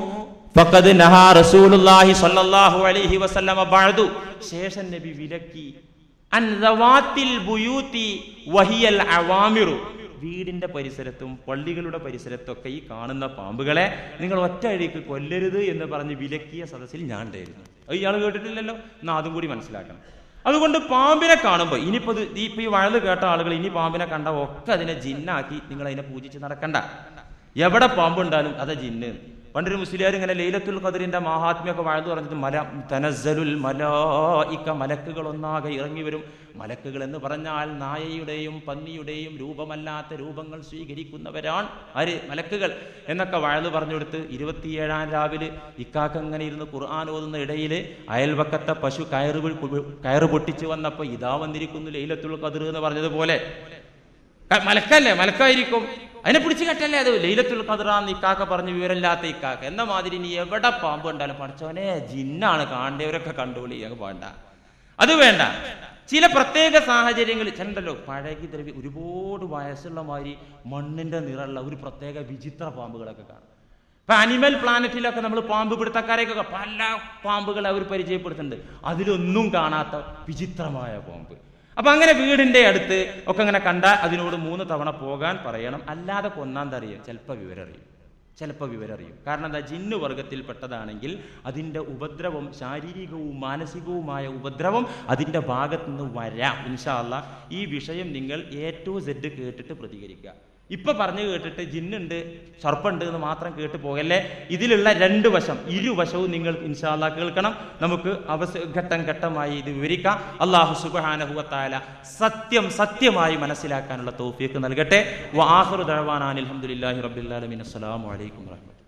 ഫഖദ് നഹാ റസൂലുള്ളാഹി സ്വല്ലല്ലാഹു അലൈഹി വസല്ലമ ബഅദു ശേഷൻ നബി വിലക്കി അൻ ദവാത്തിൽ ബുയൂത്തി വഹിയൽ അവാമിറു വീടിന്റെ പരിസരത്തും പള്ളികളുടെ പരിസരത്തൊക്കെ ഈ കാണുന്ന പാമ്പുകളെ നിങ്ങൾ ഒറ്റ അഴിക്ക് കൊല്ലരുത് എന്ന് പറഞ്ഞ് വിലക്കിയ സദസ്സിൽ ഞാൻ ഉണ്ടായിരുന്നു അത് ഇയാൾ കേട്ടിട്ടില്ലല്ലോ എന്നാ അതും കൂടി മനസ്സിലാക്കണം അതുകൊണ്ട് പാമ്പിനെ കാണുമ്പോൾ ഇനിയിപ്പോൾ ഇത് ഈ ഇപ്പൊ ഈ വഴല് കേട്ട ആളുകൾ ഇനി പാമ്പിനെ കണ്ട ഒക്കെ അതിനെ ജിന്നാക്കി നിങ്ങൾ അതിനെ പൂജിച്ച് നടക്കണ്ട എവിടെ പാമ്പുണ്ടാലും അതാ ജിന്ന് പണ്ടൊരു മുസ്ലിയാർ ഇങ്ങനെ ലൈലത്തുൽ ഖദറിന്റെ മാഹാത്മ്യമൊക്കെ വാഴ്ന്നു പറഞ്ഞത് മല തനസ്സലുൽ മലായിക്ക മലക്കുകൾ ഒന്നാകെ ഇറങ്ങി വരും മലക്കുകൾ എന്ന് പറഞ്ഞാൽ നായയുടെയും പന്നിയുടെയും രൂപമല്ലാത്ത രൂപങ്ങൾ സ്വീകരിക്കുന്നവരാണ് ആര് മലക്കുകൾ എന്നൊക്കെ വഴന്ന് പറഞ്ഞു കൊടുത്ത് ഇരുപത്തിയേഴാം രാവിലെ ഇക്കാക്ക ഇങ്ങനെ ഇരുന്ന് ഖുർആൻ ഓതുന്ന ഇടയിൽ അയൽവക്കത്തെ പശു കയറ് പൊ- കയറ് പൊട്ടിച്ച് വന്നപ്പോൾ ഇതാ വന്നിരിക്കുന്നു ലൈലത്തുൽ ഖദർ എന്ന് പറഞ്ഞതുപോലെ ക- മലക്കല്ലേ മലക്കായിരിക്കും അതിനെ പിടിച്ച് കെട്ടല്ലേ അത് ലൈലത്തുൽ ഖദറാന്ന് ഇക്കാക്ക പറഞ്ഞ് വിവരമില്ലാത്ത ഇക്കാക്ക എന്ന മാതിരി നീ എവിടെ പാമ്പ് കണ്ടാലും പഠിച്ചവനെ ജിന്നാണ് കാണേണ്ടവരൊക്കെ കണ്ടോളി അങ്ങ് വേണ്ട അത് വേണ്ട ചില പ്രത്യേക സാഹചര്യങ്ങളിൽ ചിലണ്ടല്ലോ പഴകി ദ്രവ്യ ഒരുപാട് വയസ്സുള്ള മാതിരി മണ്ണിന്റെ നിറമുള്ള ഒരു പ്രത്യേക വിചിത്ര പാമ്പുകളൊക്കെ കാണും ഇപ്പൊ അനിമൽ പ്ലാനറ്റിലൊക്കെ നമ്മൾ പാമ്പ് പിടുത്തക്കാരെയൊക്കെ പല പാമ്പുകളെ അവർ പരിചയപ്പെടുത്തുന്നുണ്ട് അതിലൊന്നും കാണാത്ത വിചിത്രമായ പാമ്പ് അപ്പൊ അങ്ങനെ വീടിന്റെ അടുത്ത് ഒക്കെ അങ്ങനെ കണ്ടാൽ അതിനോട് മൂന്ന് തവണ പോകാൻ പറയണം അല്ലാതെ കൊന്നാൻ അറിയാം ചിലപ്പോൾ വിവരം അറിയും ചിലപ്പോൾ വിവരം അറിയും കാരണം എന്താ ജിന്നു വർഗത്തിൽപ്പെട്ടതാണെങ്കിൽ അതിൻ്റെ ഉപദ്രവം ശാരീരികവും മാനസികവുമായ ഉപദ്രവം അതിൻ്റെ ഭാഗത്തു നിന്ന് വരാം ഇൻഷാല്ല ഈ വിഷയം നിങ്ങൾ എ ടു സെഡ് കേട്ടിട്ട് പ്രതികരിക്കുക ഇപ്പൊ പറഞ്ഞു കേട്ടിട്ട് ജിന്നുണ്ട് സർപ്പുണ്ട് എന്ന് മാത്രം കേട്ട് പോകല്ലേ ഇതിലുള്ള രണ്ട് വശം ഇരുവശവും നിങ്ങൾ ഇൻഷാല്ല കേൾക്കണം നമുക്ക് അവസ ഘട്ടം ഘട്ടമായി ഇത് വിവരിക്കാം അള്ളാഹു സുബാനഹുവത്തായ സത്യം സത്യമായി മനസ്സിലാക്കാനുള്ള തോഫിയൊക്കെ നൽകട്ടെ വാഹുർ ദഴവാനാൻ അലഹമുല്ലാഹി റബ്ബില്ലാലമിൻ അസ്സലാമു അലൈക്കും വറഹ്മത്തുള്ളാഹി